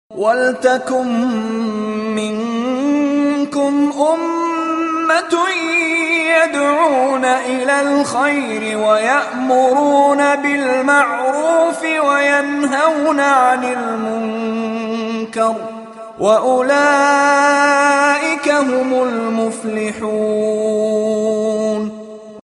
وَلْتَكُن مِّنكُمْ أُمَّةٌ يَدْعُونَ إِلَى الْخَيْرِ وَيَأْمُرُونَ بِالْمَعْرُوفِ وَيَنْهَوْنَ عَنِ الْمُنكَرِ ۚ وَأُولَٰئِكَ هُمُ الْمُفْلِحُونَ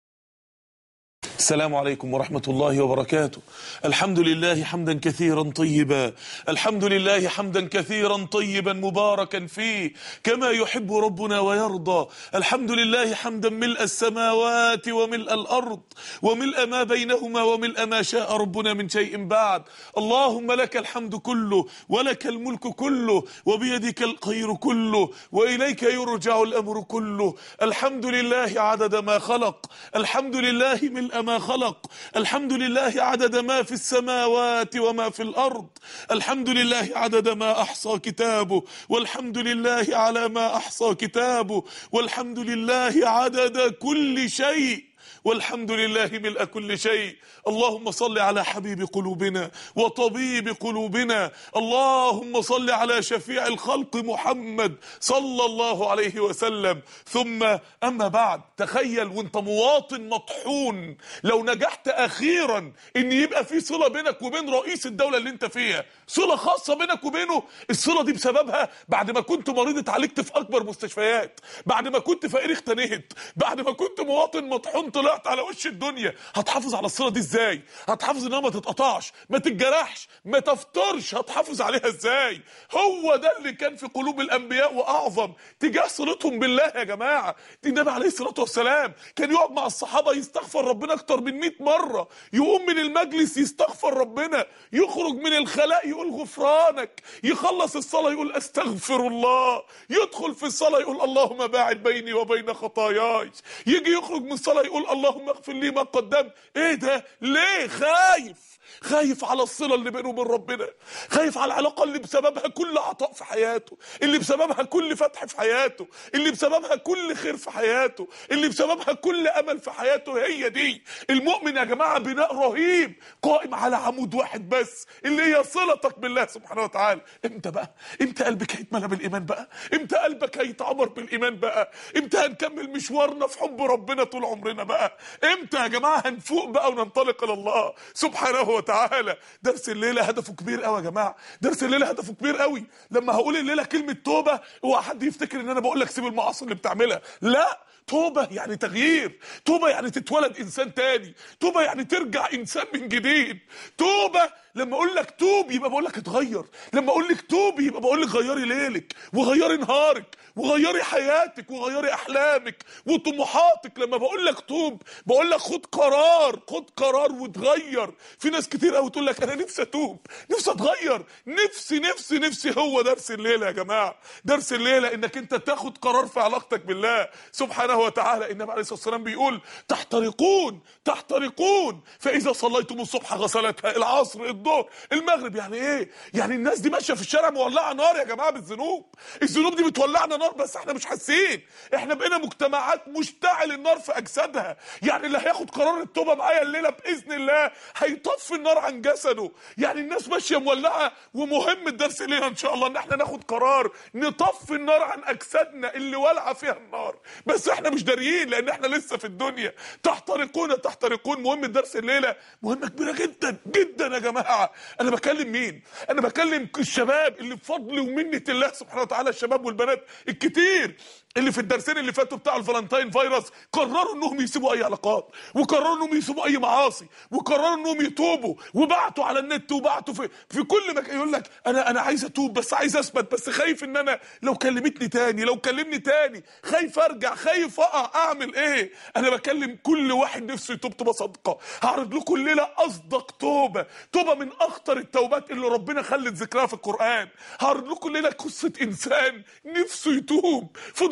السلام عليكم ورحمة الله وبركاته الحمد لله حمدا كثيرا طيبا الحمد لله حمدا كثيرا طيبا مباركا فيه كما يحب ربنا ويرضى الحمد لله حمدا ملء السماوات وملء الأرض وملء ما بينهما وملء ما شاء ربنا من شيء بعد اللهم لك الحمد كله ولك الملك كله وبيدك الخير كله وإليك يرجع الأمر كله الحمد لله عدد ما خلق الحمد لله ملء ما خلق الحمد لله عدد ما في السماوات وما في الأرض الحمد لله عدد ما أحصى كتابه والحمد لله على ما أحصى كتابه والحمد لله عدد كل شيء والحمد لله ملء كل شيء اللهم صل على حبيب قلوبنا وطبيب قلوبنا اللهم صل على شفيع الخلق محمد صلى الله عليه وسلم ثم أما بعد تخيل وانت مواطن مطحون لو نجحت أخيرا ان يبقى في صلة بينك وبين رئيس الدولة اللي انت فيها صلة خاصة بينك وبينه الصلة دي بسببها بعد ما كنت مريض اتعالجت في أكبر مستشفيات بعد ما كنت فقير اختنيت بعد ما كنت مواطن مطحون طلعت على وش الدنيا هتحافظ على الصلة دي ازاي هتحافظ انها ما تتقطعش ما تتجرحش ما تفترش هتحافظ عليها ازاي هو ده اللي كان في قلوب الانبياء واعظم تجاه صلتهم بالله يا جماعه النبي عليه الصلاه والسلام كان يقعد مع الصحابه يستغفر ربنا اكتر من 100 مره يقوم من المجلس يستغفر ربنا يخرج من الخلاء يقول غفرانك يخلص الصلاه يقول استغفر الله يدخل في الصلاه يقول اللهم باعد بيني وبين خطاياي يجي يخرج من الصلاه يقول اللهم اغفر لي ما قدمت ايه ده ليه خايف خايف على الصله اللي بينه وبين ربنا خايف على العلاقه اللي بسببها كل عطاء في حياته اللي بسببها كل فتح في حياته اللي بسببها كل خير في حياته اللي بسببها كل امل في حياته هي دي المؤمن يا جماعه بناء رهيب قائم على عمود واحد بس اللي هي صلتك بالله سبحانه وتعالى امتى بقى امتى قلبك هيتملى بالايمان بقى امتى قلبك هيتعمر بالايمان بقى امتى هنكمل مشوارنا في حب ربنا طول عمرنا بقى امتى يا جماعه هنفوق بقى وننطلق الى الله سبحانه وتعالى درس الليله هدفه كبير قوي يا جماعه درس الليله هدفه كبير قوي لما هقول الليله كلمه توبه اوعى حد يفتكر ان انا بقول لك سيب المعاصي اللي بتعملها لا توبة يعني تغيير توبة يعني تتولد إنسان تاني توبة يعني ترجع إنسان من جديد توبة لما أقول لك توب يبقى بقول لك اتغير لما أقول لك توبي يبقى بقول لك غيري ليلك وغيري نهارك وغيري حياتك وغيري أحلامك وطموحاتك لما بقول لك توب بقول لك خد قرار خد قرار وتغير في ناس كتير قوي تقول لك أنا نفسي أتوب نفسي أتغير نفسي نفسي نفسي هو درس الليلة يا جماعة درس الليلة إنك أنت تاخد قرار في علاقتك بالله سبحانه وتعالى النبي عليه الصلاه والسلام بيقول تحترقون تحترقون فاذا صليتم الصبح غسلتها العصر الظهر المغرب يعني ايه يعني الناس دي ماشيه في الشارع مولعه نار يا جماعه بالذنوب الذنوب دي بتولعنا نار بس احنا مش حاسين احنا بقينا مجتمعات مشتعل النار في اجسادها يعني اللي هياخد قرار التوبه معايا الليله باذن الله هيطفي النار عن جسده يعني الناس ماشيه مولعه ومهم الدرس لينا ان شاء الله ان احنا ناخد قرار نطفي النار عن اجسادنا اللي والعه فيها النار بس احنا مش داريين لان احنا لسه في الدنيا تحترقون تحترقون مهم الدرس الليله مهمه كبيره جدا جدا يا جماعه انا بكلم مين انا بكلم الشباب اللي بفضل ومنه الله سبحانه وتعالى الشباب والبنات الكتير اللي في الدرسين اللي فاتوا بتاع الفالنتاين فيروس قرروا انهم يسيبوا اي علاقات وقرروا انهم يسيبوا اي معاصي وقرروا انهم يتوبوا وبعتوا على النت وبعتوا في في كل مكان يقول لك انا انا عايز اتوب بس عايز اثبت بس خايف ان انا لو كلمتني تاني لو كلمني تاني خايف ارجع خايف اقع اعمل ايه انا بكلم كل واحد نفسه يتوب توبه صادقه هعرض لكم الليله اصدق توبه توبه من اخطر التوبات اللي ربنا خلت ذكرها في القران هعرض لكم الليله قصه انسان نفسه يتوب فضل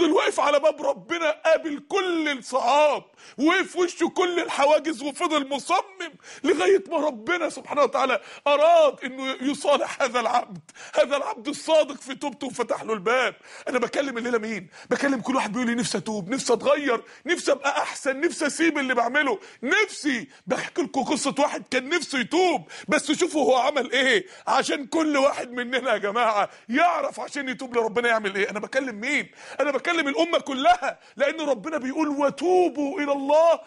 فضل واقف على باب ربنا قابل كل الصعاب وقف وشه كل الحواجز وفضل مصمم لغايه ما ربنا سبحانه وتعالى اراد انه يصالح هذا العبد هذا العبد الصادق في توبته وفتح له الباب انا بكلم الليله مين بكلم كل واحد بيقول لي نفسي اتوب نفسي اتغير نفسي ابقى احسن نفسي اسيب اللي بعمله نفسي بحكي لكم قصه واحد كان نفسه يتوب بس شوفوا هو عمل ايه عشان كل واحد مننا يا جماعه يعرف عشان يتوب لربنا يعمل ايه انا بكلم مين انا بكلم الامه كلها لان ربنا بيقول وتوبوا الى الله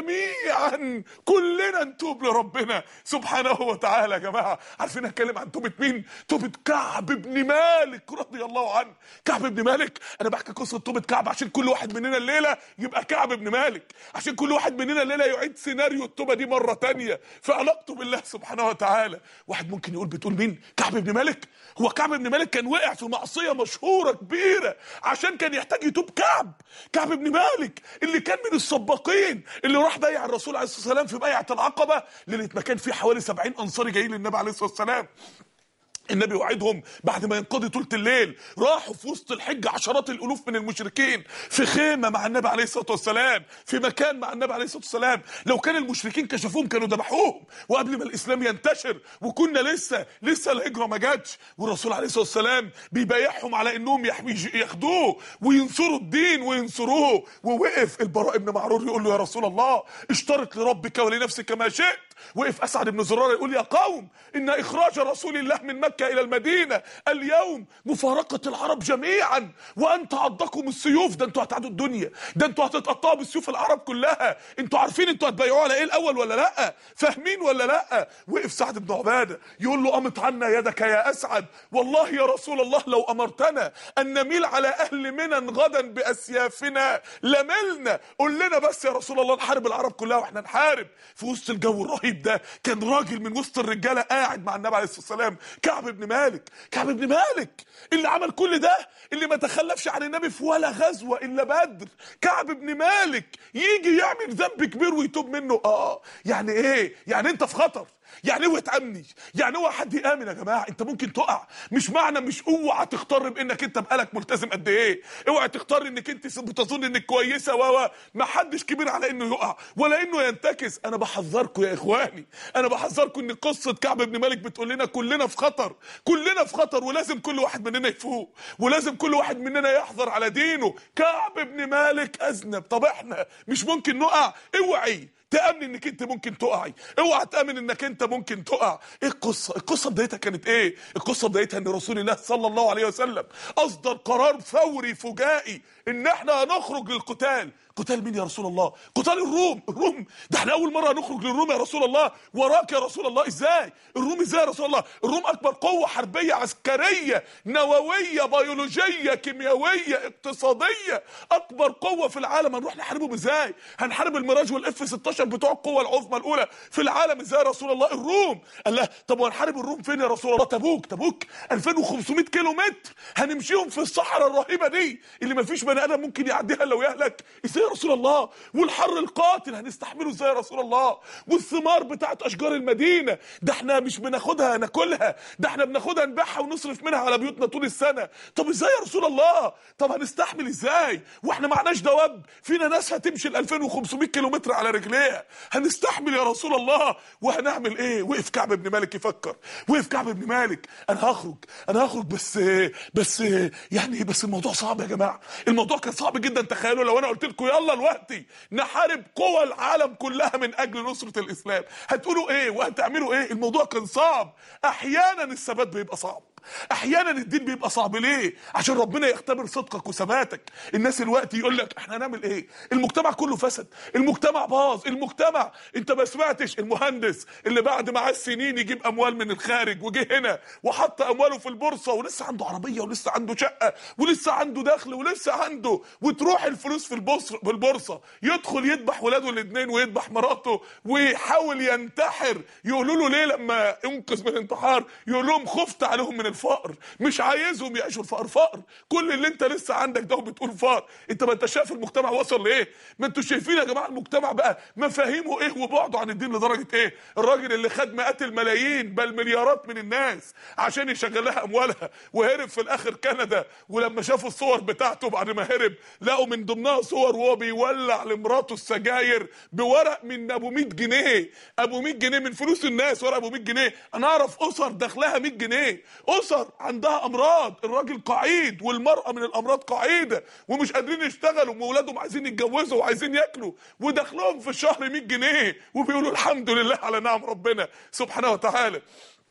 جميعا كلنا نتوب لربنا سبحانه وتعالى يا جماعه عارفين اتكلم عن توبه مين توبه كعب بن مالك رضي الله عنه كعب بن مالك انا بحكي قصه توبه كعب عشان كل واحد مننا الليله يبقى كعب بن مالك عشان كل واحد مننا الليله يعيد سيناريو التوبه دي مره تانية في علاقته بالله سبحانه وتعالى واحد ممكن يقول بتقول مين كعب بن مالك هو كعب بن مالك كان وقع في معصيه مشهوره كبيره عشان كان يحتاج يتوب كعب كعب بن مالك اللي كان من السباقين اللي راح بايع الرسول عليه الصلاه والسلام في بيعه العقبه ليله ما كان في حوالي 70 انصاري جايين للنبي عليه الصلاه والسلام النبي وعدهم بعد ما ينقضي طولة الليل راحوا في وسط الحج عشرات الالوف من المشركين في خيمه مع النبي عليه الصلاه والسلام في مكان مع النبي عليه الصلاه والسلام لو كان المشركين كشفوهم كانوا ذبحوهم وقبل ما الاسلام ينتشر وكنا لسه لسه الهجره ما جاتش والرسول عليه الصلاه والسلام بيبايعهم على انهم يحمي- ياخدوه وينصروا الدين وينصروه ووقف البراء بن معرور يقول له يا رسول الله اشترط لربك ولنفسك ما شئت وقف اسعد بن زراره يقول يا قوم ان اخراج رسول الله من مكه الى المدينه اليوم مفارقه العرب جميعا وانت عضكم السيوف ده انتوا هتعدوا الدنيا ده انتوا هتتقطعوا بالسيوف العرب كلها انتوا عارفين انتوا هتبايعوه على ايه الاول ولا لا فاهمين ولا لا وقف سعد بن عباده يقول له امت عنا يدك يا اسعد والله يا رسول الله لو امرتنا ان نميل على اهل منى غدا باسيافنا لملنا قول لنا بس يا رسول الله نحارب العرب كلها واحنا نحارب في وسط الجو الرهيب ده كان راجل من وسط الرجاله قاعد مع النبي عليه الصلاه والسلام كعب بن مالك كعب بن مالك اللي عمل كل ده اللي ما تخلفش عن النبي في ولا غزوه الا بدر كعب بن مالك يجي يعمل ذنب كبير ويتوب منه اه يعني ايه يعني انت في خطر يعني اوعى تامني يعني اوعى حد يامن يا جماعه انت ممكن تقع مش معنى مش اوعى تختار بانك انت بقالك ملتزم قد ايه اوعى تختار انك انت بتظن انك كويسه و ما حدش كبير على انه يقع ولا انه ينتكس انا بحذركم يا اخواني انا بحذركم ان قصه كعب بن مالك بتقول لنا كلنا في خطر كلنا في خطر ولازم كل واحد مننا يفوق ولازم كل واحد مننا يحذر على دينه كعب بن مالك اذنب طب احنا مش ممكن نقع اوعي تامن انك انت ممكن تقعي اوعى تامن انك انت ممكن تقع ايه القصه القصه بدايتها كانت ايه القصه بدايتها ان رسول الله صلى الله عليه وسلم اصدر قرار فوري فجائي ان احنا هنخرج للقتال قتال مين يا رسول الله قتال الروم الروم ده احنا اول مره هنخرج للروم يا رسول الله وراك يا رسول الله ازاي الروم ازاي يا رسول الله الروم اكبر قوه حربيه عسكريه نوويه بيولوجيه كيميائيه اقتصاديه اكبر قوه في العالم هنروح نحاربهم ازاي هنحارب الميراج والاف 16 بتوع القوه العظمى الاولى في العالم ازاي يا رسول الله الروم قال لا طب وهنحارب الروم فين يا رسول الله تبوك تبوك 2500 كيلو متر هنمشيهم في الصحراء الرهيبه دي اللي ما فيش بني ادم ممكن يعديها لو يهلك ازاي يا رسول الله والحر القاتل هنستحمله ازاي يا رسول الله والثمار بتاعت اشجار المدينه ده احنا مش بناخدها ناكلها ده احنا بناخدها نبيعها ونصرف منها على بيوتنا طول السنه طب ازاي يا رسول الله طب هنستحمل ازاي واحنا معناش دواب فينا ناس هتمشي ال 2500 كيلو متر على رجليها هنستحمل يا رسول الله وهنعمل ايه وقف كعب بن مالك يفكر وقف كعب بن مالك انا هخرج انا هخرج بس بس يعني بس الموضوع صعب يا جماعه الموضوع كان صعب جدا تخيلوا لو انا قلت لكم يلا دلوقتي نحارب قوى العالم كلها من اجل نصره الاسلام هتقولوا ايه وهتعملوا ايه الموضوع كان صعب احيانا الثبات بيبقى صعب احيانا الدين بيبقى صعب ليه عشان ربنا يختبر صدقك وثباتك الناس الوقت يقول لك احنا هنعمل ايه المجتمع كله فسد المجتمع باظ المجتمع انت ما سمعتش المهندس اللي بعد معاه السنين يجيب اموال من الخارج وجه هنا وحط امواله في البورصه ولسه عنده عربيه ولسه عنده شقه ولسه عنده دخل ولسه عنده وتروح الفلوس في البورصه في البورصه يدخل يذبح ولاده الاثنين ويذبح مراته ويحاول ينتحر يقولوا له ليه لما ينقذ من الانتحار يقول لهم خفت عليهم من الفقر مش عايزهم يعيشوا الفقر فقر كل اللي انت لسه عندك ده بتقول فقر انت ما انت شايف المجتمع وصل لايه ما انتوا شايفين يا جماعه المجتمع بقى مفاهيمه ايه وبعده عن الدين لدرجه ايه الراجل اللي خد مئات الملايين بل مليارات من الناس عشان يشغل لها اموالها وهرب في الاخر كندا ولما شافوا الصور بتاعته بعد ما هرب لقوا من ضمنها صور وهو بيولع لمراته السجاير بورق من ابو 100 جنيه ابو 100 جنيه من فلوس الناس ورق ابو 100 جنيه انا اعرف اسر دخلها 100 جنيه اسر عندها امراض الراجل قعيد والمراه من الامراض قعيده ومش قادرين يشتغلوا واولادهم عايزين يتجوزوا وعايزين ياكلوا ودخلهم في الشهر 100 جنيه وبيقولوا الحمد لله على نعم ربنا سبحانه وتعالى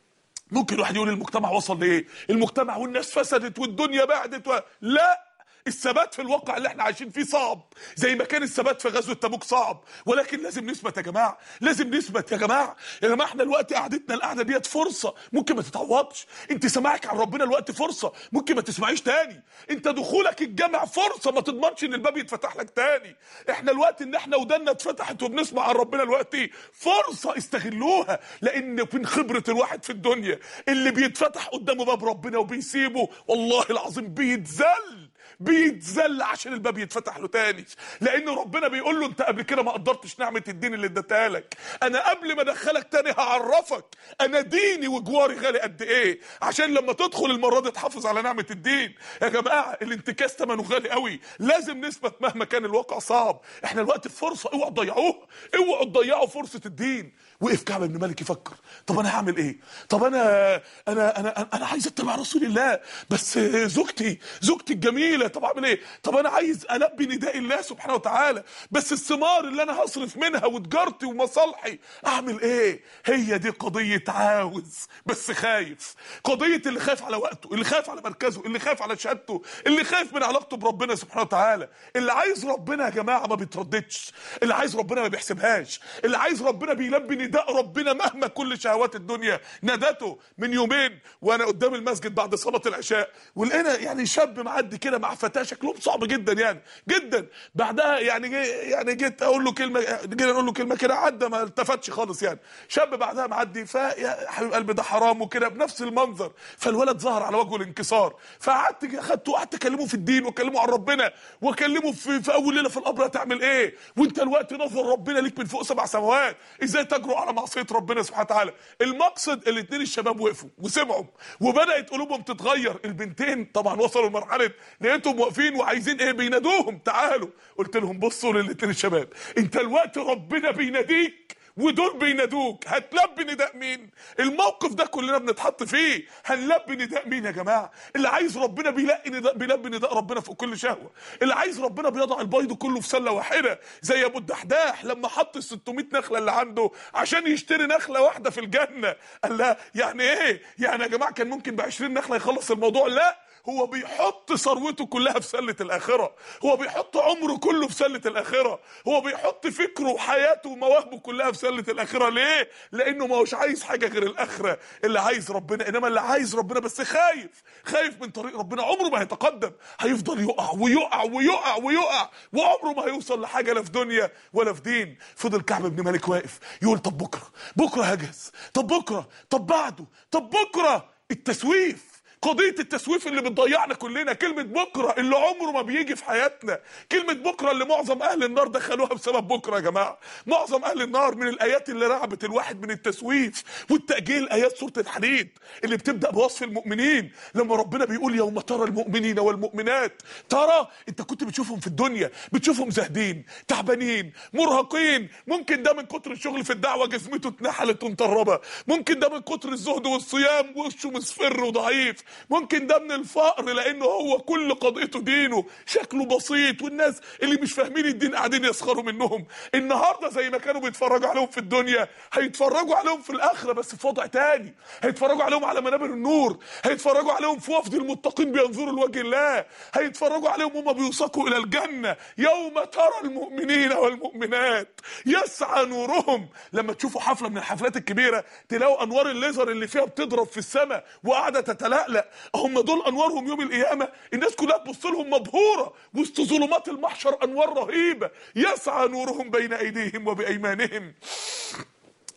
ممكن الواحد يقول المجتمع وصل لايه المجتمع والناس فسدت والدنيا بعدت و... لا الثبات في الواقع اللي احنا عايشين فيه صعب زي ما كان الثبات في غزوه تبوك صعب ولكن لازم نثبت يا جماعه لازم نثبت يا جماعه يا جماعه احنا الوقت قعدتنا القعده ديت فرصه ممكن ما تتعوضش انت سماعك عن ربنا الوقت فرصه ممكن ما تسمعيش تاني انت دخولك الجامع فرصه ما تضمنش ان الباب يتفتح لك تاني احنا الوقت ان احنا ودنا اتفتحت وبنسمع عن ربنا الوقت فرصه استغلوها لان من خبره الواحد في الدنيا اللي بيتفتح قدامه باب ربنا وبيسيبه والله العظيم بيتذل بيتذل عشان الباب يتفتح له تاني لان ربنا بيقول له انت قبل كده ما قدرتش نعمه الدين اللي اديتها لك انا قبل ما ادخلك تاني هعرفك انا ديني وجواري غالي قد ايه عشان لما تدخل المره دي تحافظ على نعمه الدين يا جماعه الانتكاس ثمنه غالي قوي لازم نثبت مهما كان الواقع صعب احنا الوقت في فرصه اوعوا تضيعوها اوعوا تضيعوا فرصه الدين وقف كعب بن مالك يفكر طب انا هعمل ايه طب انا انا انا انا عايز اتبع رسول الله بس زوجتي زوجتي الجميله طب اعمل ايه طب انا عايز البي نداء الله سبحانه وتعالى بس الثمار اللي انا هصرف منها وتجارتي ومصالحي اعمل ايه هي دي قضيه عاوز بس خايف قضيه اللي خايف على وقته اللي خايف على مركزه اللي خايف على شهادته اللي خايف من علاقته بربنا سبحانه وتعالى اللي عايز ربنا يا جماعه ما بيترددش اللي عايز ربنا ما بيحسبهاش اللي عايز ربنا بيلبي نداء ربنا مهما كل شهوات الدنيا نادته من يومين وانا قدام المسجد بعد صلاه العشاء ولقينا يعني شاب معدي كده مع فتاه شكلهم صعب جدا يعني جدا بعدها يعني جي يعني جيت اقول له كلمه جينا نقول له كلمه كده عدى ما التفتش خالص يعني شاب بعدها معدي فيا حبيب قلبي ده حرام وكده بنفس المنظر فالولد ظهر على وجهه الانكسار فقعدت اخدته وقعدت اكلمه في الدين واكلمه عن ربنا واكلمه في, في اول ليله في القبر هتعمل ايه وانت الوقت نظر ربنا ليك من فوق سبع سماوات ازاي تجرؤ على معصيه ربنا سبحانه وتعالى المقصد الاثنين الشباب وقفوا وسمعوا وبدات قلوبهم تتغير البنتين طبعا وصلوا لمرحله لقيتهم واقفين وعايزين ايه بينادوهم تعالوا قلت لهم بصوا للاثنين الشباب انت الوقت ربنا بيناديك ودول بينادوك هتلبي نداء مين الموقف ده كلنا بنتحط فيه هنلبي نداء مين يا جماعه اللي عايز ربنا بيلاقي نداء بيلبي نداء ربنا فوق كل شهوه اللي عايز ربنا بيضع البيض كله في سله واحده زي ابو الدحداح لما حط ال 600 نخله اللي عنده عشان يشتري نخله واحده في الجنه قال لا يعني ايه يعني يا جماعه كان ممكن ب 20 نخله يخلص الموضوع لا هو بيحط ثروته كلها في سلة الآخرة هو بيحط عمره كله في سلة الآخرة هو بيحط فكره وحياته ومواهبه كلها في سلة الآخرة ليه؟ لأنه ما هوش عايز حاجة غير الآخرة اللي عايز ربنا إنما اللي عايز ربنا بس خايف خايف من طريق ربنا عمره ما هيتقدم هيفضل يقع ويقع ويقع ويقع وعمره ما هيوصل لحاجة لا في دنيا ولا في دين فضل كعب بن مالك واقف يقول طب بكرة بكرة هجز طب بكرة طب بعده طب بكرة التسويف قضية التسويف اللي بتضيعنا كلنا كلمة بكرة اللي عمره ما بيجي في حياتنا كلمة بكرة اللي معظم أهل النار دخلوها بسبب بكرة يا جماعة معظم أهل النار من الآيات اللي رعبت الواحد من التسويف والتأجيل آيات سورة الحديد اللي بتبدأ بوصف المؤمنين لما ربنا بيقول يوم ترى المؤمنين والمؤمنات ترى انت كنت بتشوفهم في الدنيا بتشوفهم زاهدين تعبانين مرهقين ممكن ده من كتر الشغل في الدعوة جزمته اتنحلت ومطربة ممكن ده من كتر الزهد والصيام وشه مصفر وضعيف ممكن ده من الفقر لانه هو كل قضيته دينه شكله بسيط والناس اللي مش فاهمين الدين قاعدين يسخروا منهم النهارده زي ما كانوا بيتفرجوا عليهم في الدنيا هيتفرجوا عليهم في الاخره بس في وضع تاني هيتفرجوا عليهم على منابر النور هيتفرجوا عليهم في وفد المتقين بينظروا لوجه الله هيتفرجوا عليهم هم بيوصقوا الى الجنه يوم ترى المؤمنين والمؤمنات يسعى نورهم لما تشوفوا حفله من الحفلات الكبيره تلاقوا انوار الليزر اللي فيها بتضرب في السماء وقاعده تتلألأ هم دول انوارهم يوم القيامه الناس كلها تبص لهم مبهوره وسط ظلمات المحشر انوار رهيبه يسعى نورهم بين ايديهم وبايمانهم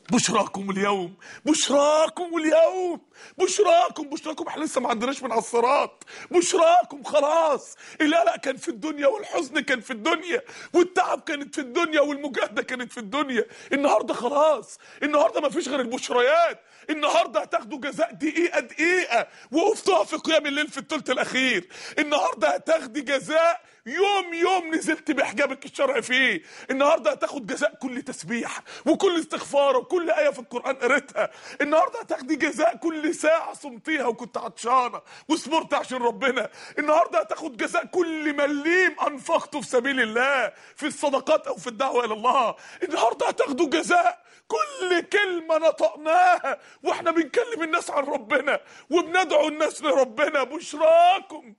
بشراكم اليوم بشراكم اليوم بشراكم بشراكم احنا لسه ما عندناش منعصرات بشراكم خلاص القلق كان في الدنيا والحزن كان في الدنيا والتعب كانت في الدنيا والمجاهده كانت في الدنيا النهارده خلاص النهارده ما فيش غير البشريات النهارده هتاخدوا جزاء دقيقه دقيقه وقفتوها في قيام الليل في الثلث الاخير النهارده هتاخدي جزاء يوم يوم نزلت بحجابك الشرعي فيه النهارده هتاخد جزاء كل تسبيح وكل استغفار وكل ايه في القران قريتها النهارده هتاخدي جزاء كل ساعه صمتيها وكنت عطشانه وصبرت عشان ربنا النهارده هتاخد جزاء كل مليم انفقته في سبيل الله في الصدقات او في الدعوه الى الله النهارده هتاخدوا جزاء كل كلمة نطقناها واحنا بنكلم الناس عن ربنا وبندعو الناس لربنا بشراكم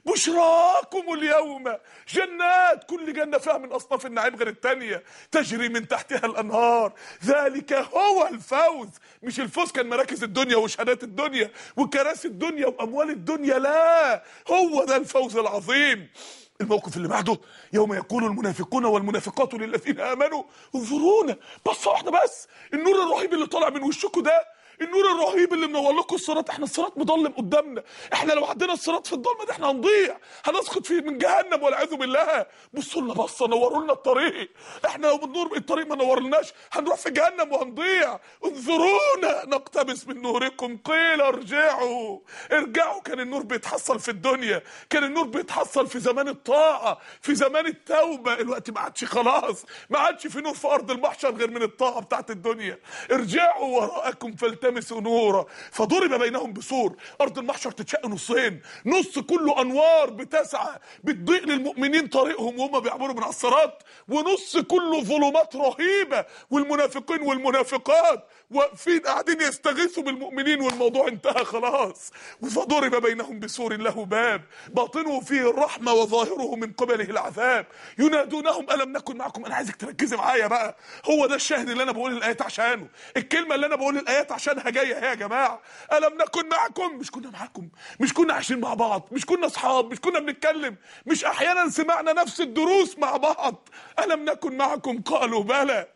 بشراكم اليوم جنات كل جنة فيها من أصناف النعيم غير التانية تجري من تحتها الأنهار ذلك هو الفوز مش الفوز كان مراكز الدنيا وشهادات الدنيا وكراسي الدنيا وأموال الدنيا لا هو ده الفوز العظيم الموقف اللي بعده يوم يقول المنافقون والمنافقات للذين امنوا انظرونا بصه واحده بس النور الرهيب اللي طالع من وشكم ده النور الرهيب اللي منور لكم الصراط احنا الصراط مضلم قدامنا احنا لو عدينا الصراط في الضلمه ده احنا هنضيع هنسقط في من جهنم والعياذ بالله بصوا لنا بصه نوروا لنا الطريق احنا لو النور الطريق ما نورلناش هنروح في جهنم وهنضيع انظرونا نقتبس من نوركم قيل ارجعوا ارجعوا كان النور بيتحصل في الدنيا كان النور بيتحصل في زمان الطاعه في زمان التوبه الوقت ما عادش خلاص ما عادش في نور في ارض المحشر غير من الطاعه بتاعت الدنيا ارجعوا وراءكم فالتمسوا نورا فضرب بينهم بسور ارض المحشر تتشق نصين نص كله انوار بتسعى بتضيء للمؤمنين طريقهم وهم بيعبروا من على الصراط ونص كله ظلمات رهيبه والمنافقين والمنافقات واقفين قاعدين يستغيثوا بالمؤمنين والموضوع انتهى خلاص فضرب بينهم بسور له باب باطنه فيه الرحمه وظاهره من قبله العذاب ينادونهم الم نكن معكم انا عايزك تركزي معايا بقى هو ده الشاهد اللي انا بقول الايات عشانه الكلمه اللي انا بقول الايات عشانها جايه اهي يا جماعه الم نكن معكم مش كنا معاكم مش كنا عايشين مع بعض مش كنا اصحاب مش كنا بنتكلم مش احيانا سمعنا نفس الدروس مع بعض الم نكن معكم قالوا بلى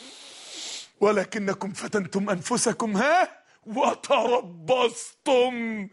ولكنكم فتنتم انفسكم ها وتربصتم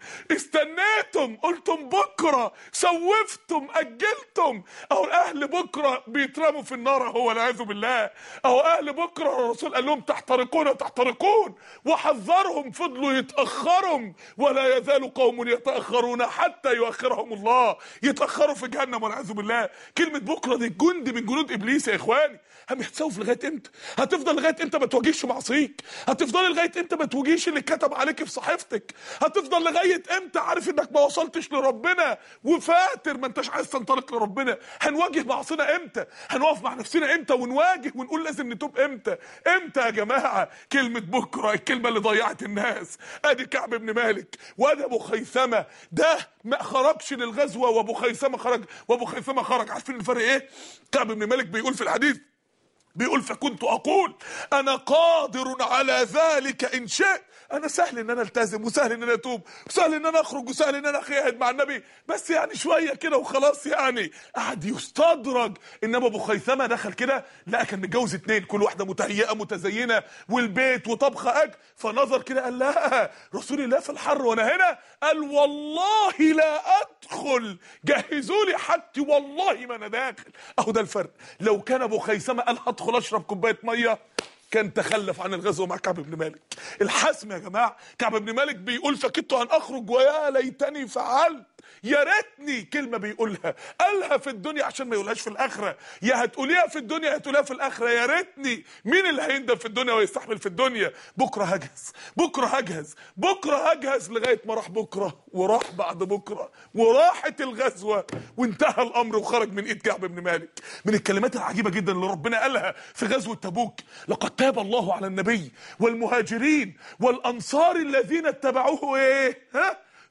استنيتم قلتم بكره سوفتم اجلتم اهو اهل بكره بيترموا في النار هو والعياذ بالله اهو اهل بكره الرسول قال لهم تحترقون تحترقون وحذرهم فضلوا يتاخروا ولا يزال قوم يتاخرون حتى يؤخرهم الله يتاخروا في جهنم والعياذ بالله كلمه بكره دي جند من جنود ابليس يا اخواني هم هتسوف لغايه امتى هتفضل لغايه امتى ما تواجهش معصيك هتفضل لغايه امتى ما تواجهش اللي كتب عليك في صحيفتك هتفضل لغايه امتى عارف انك ما وصلتش لربنا وفاتر ما انتش عايز تنطلق لربنا هنواجه معصينا امتى هنقف مع نفسنا امتى ونواجه ونقول لازم نتوب امتى امتى يا جماعه كلمه بكره الكلمه اللي ضيعت الناس ادي كعب بن مالك وادي ابو خيثمه ده ما خرجش للغزوه وابو خيثمه خرج وابو خيثمه خرج عارفين الفرق ايه كعب بن مالك بيقول في الحديث بيقول فكنت اقول انا قادر على ذلك ان شئت انا سهل ان انا التزم وسهل ان انا اتوب وسهل ان انا اخرج وسهل ان انا اخيهد مع النبي بس يعني شويه كده وخلاص يعني قعد يستدرج انما ابو خيثمه دخل كده لقى كان متجوز اتنين كل واحده متهيئه متزينه والبيت وطبخه اكل فنظر كده قال لا رسول الله في الحر وانا هنا قال والله لا ادخل جهزوا لي حاجتي والله ما انا داخل اهو ده الفرق لو كان ابو خيثمه قال هدخل اشرب كوبايه ميه كان تخلف عن الغزو مع كعب بن مالك الحسم يا جماعه كعب بن مالك بيقول فكدت ان اخرج ويا ليتني فعلت يا ريتني كلمه بيقولها قالها في الدنيا عشان ما يقولهاش في الاخره يا هتقوليها في الدنيا يا هتقوليها في الاخره يا ريتني مين اللي هيندم في الدنيا ويستحمل في الدنيا بكره هجهز بكره هجهز بكره هجهز لغايه ما راح بكره وراح بعد بكره وراحت الغزوه وانتهى الامر وخرج من ايد كعب بن مالك من الكلمات العجيبه جدا اللي ربنا قالها في غزوه تبوك لقد تاب الله على النبي والمهاجرين والانصار الذين اتبعوه ايه ها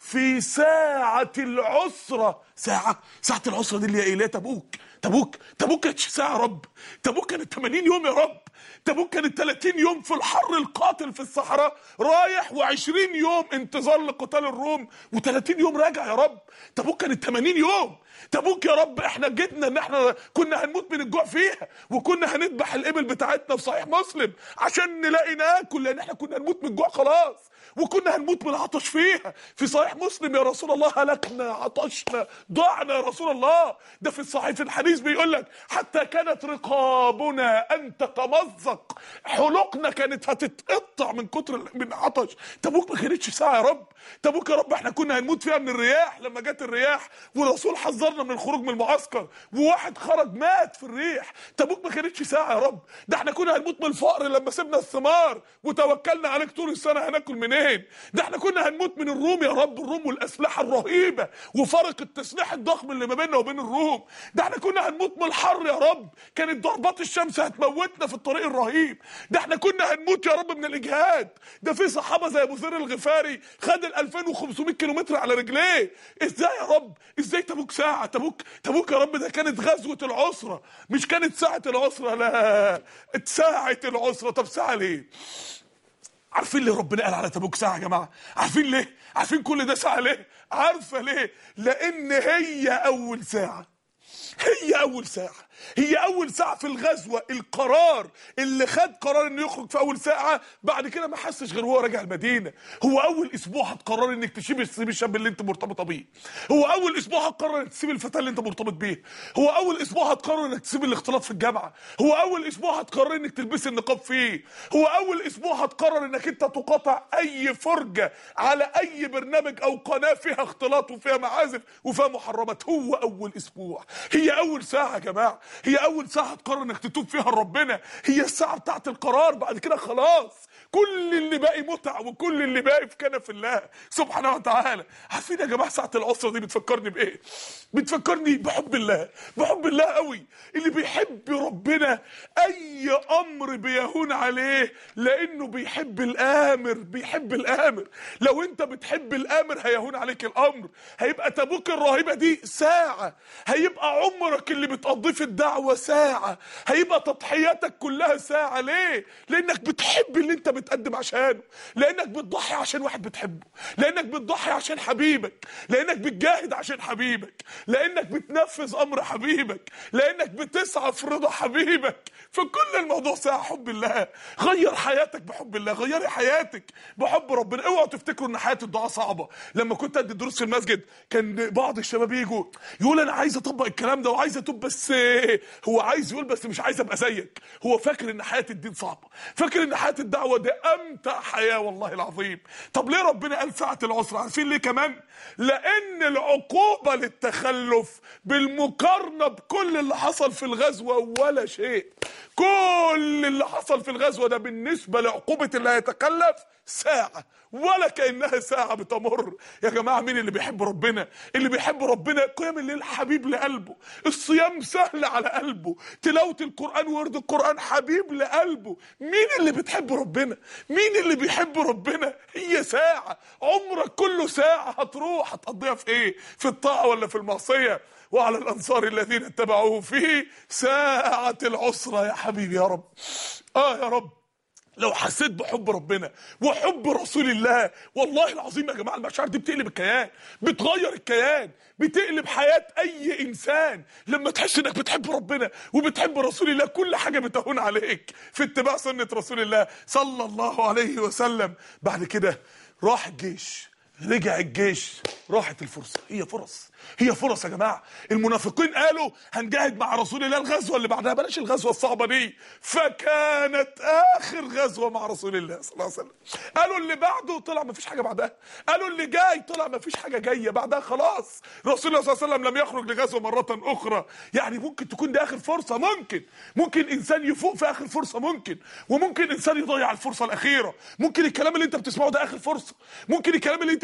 في ساعة العسرة ساعة ساعة العسرة دي اللي هي ايه اللي هي تبوك تبوك تبوك كانت ساعة يا رب تبوك كانت 80 يوم يا رب تبوك كانت 30 يوم في الحر القاتل في الصحراء رايح و20 يوم انتظار لقتال الروم و30 يوم راجع يا رب تبوك كانت 80 يوم تبوك يا رب احنا جدنا ان احنا كنا هنموت من الجوع فيها وكنا هنذبح الابل بتاعتنا في صحيح مسلم عشان نلاقي ناكل لان احنا كنا هنموت من الجوع خلاص وكنا هنموت من العطش فيها في صحيح مسلم يا رسول الله هلكنا عطشنا ضعنا يا رسول الله ده في الصحيح في الحديث بيقول لك حتى كانت رقابنا ان تتمزق حلقنا كانت هتتقطع من كتر ال- من العطش تبوك ما كانتش ساعه يا رب تبوك يا رب احنا كنا هنموت فيها من الرياح لما جت الرياح والرسول حذرنا من الخروج من المعسكر وواحد خرج مات في الريح تبوك ما كانتش ساعه يا رب ده احنا كنا هنموت من الفقر لما سيبنا الثمار وتوكلنا عليك طول السنه هناكل منين ده احنا كنا هنموت من الروم يا رب الروم والاسلحه الرهيبه وفرق التسليح الضخم اللي ما بيننا وبين الروم ده احنا كنا هنموت من الحر يا رب كانت ضربات الشمس هتموتنا في الطريق الرهيب ده احنا كنا هنموت يا رب من الاجهاد ده في صحابه زي ابو ذر الغفاري خد ال 2500 كيلومتر على رجليه ازاي يا رب ازاي تبوك ساعه تبوك تبوك يا رب ده كانت غزوه العسره مش كانت ساعه العسره لا ساعه العسره طب ساعه ليه عارفين ليه ربنا قال على تبوك ساعة يا جماعة؟ عارفين ليه؟ عارفين كل ده ساعة ليه؟ عارفة ليه؟ لأن هي أول ساعة هي أول ساعة هي أول ساعة في الغزوة القرار اللي خد قرار إنه يخرج في أول ساعة بعد كده ما حسش غير وهو راجع المدينة هو أول أسبوع هتقرر إنك تسيب تسيب الشاب اللي أنت مرتبطة بيه هو أول أسبوع هتقرر إنك تسيب الفتاة اللي أنت مرتبط بيه هو أول أسبوع هتقرر إنك تسيب الاختلاط في الجامعة هو أول أسبوع هتقرر إنك تلبسي النقاب فيه هو أول أسبوع هتقرر إنك أنت تقاطع أي فرجة على أي برنامج أو قناة فيها اختلاط وفيها معازف وفيها محرمات هو أول أسبوع هي أول ساعة يا جماعة هي أول ساعة هتقرر إنك تتوب فيها لربنا هي الساعة بتاعت القرار بعد كده خلاص كل اللي باقي متع وكل اللي باقي في كنف الله سبحانه وتعالى عارفين يا جماعه ساعه العسره دي بتفكرني بايه بتفكرني بحب الله بحب الله قوي اللي بيحب ربنا اي امر بيهون عليه لانه بيحب الامر بيحب الامر لو انت بتحب الامر هيهون عليك الامر هيبقى تبوك الرهيبه دي ساعه هيبقى عمرك اللي بتقضيه في الدعوه ساعه هيبقى تضحياتك كلها ساعه ليه لانك بتحب اللي انت بتقدم عشانه لانك بتضحي عشان واحد بتحبه لانك بتضحي عشان حبيبك لانك بتجاهد عشان حبيبك لانك بتنفذ امر حبيبك لانك بتسعى في رضا حبيبك فكل الموضوع ساعه حب الله غير حياتك بحب الله غيري حياتك بحب ربنا اوعوا تفتكروا ان حياه الدعاء صعبه لما كنت ادي دروس في المسجد كان بعض الشباب يجوا يقول انا عايز اطبق الكلام ده وعايز اتوب بس هو عايز يقول بس مش عايز ابقى زيك هو فاكر ان حياه الدين صعبه فاكر ان حياه الدعوه دي امتع حياه والله العظيم طب ليه ربنا قال ساعه العسره عارفين ليه كمان لان العقوبه للتخلف بالمقارنه بكل اللي حصل في الغزوه ولا شيء كل اللي حصل في الغزوه ده بالنسبه لعقوبه اللي هيتخلف ساعه ولا كانها ساعه بتمر يا جماعه مين اللي بيحب ربنا اللي بيحب ربنا قيام الليل حبيب لقلبه الصيام سهل على قلبه تلاوه القران ورد القران حبيب لقلبه مين اللي بتحب ربنا مين اللي بيحب ربنا هي ساعه عمرك كله ساعه هتروح هتقضيها في ايه في الطاعه ولا في المعصيه وعلى الانصار الذين اتبعوه في ساعه العسره يا حبيبي يا رب اه يا رب لو حسيت بحب ربنا وحب رسول الله والله العظيم يا جماعه المشاعر دي بتقلب الكيان بتغير الكيان بتقلب حياه اي انسان لما تحس انك بتحب ربنا وبتحب رسول الله كل حاجه بتهون عليك في اتباع سنه رسول الله صلى الله عليه وسلم بعد كده راح الجيش رجع الجيش راحت الفرصه هي فرص هي فرص يا جماعه المنافقين قالوا هنجاهد مع رسول الله الغزوه اللي بعدها بلاش الغزوه الصعبه دي فكانت اخر غزوه مع رسول الله صلى الله عليه وسلم قالوا اللي بعده طلع ما فيش حاجه بعدها قالوا اللي جاي طلع ما فيش حاجه جايه بعدها خلاص رسول الله صلى الله عليه وسلم لم يخرج لغزوه مره اخرى يعني ممكن تكون دي اخر فرصه ممكن ممكن انسان يفوق في اخر فرصه ممكن وممكن انسان يضيع الفرصه الاخيره ممكن الكلام اللي انت بتسمعه ده اخر فرصه ممكن الكلام اللي انت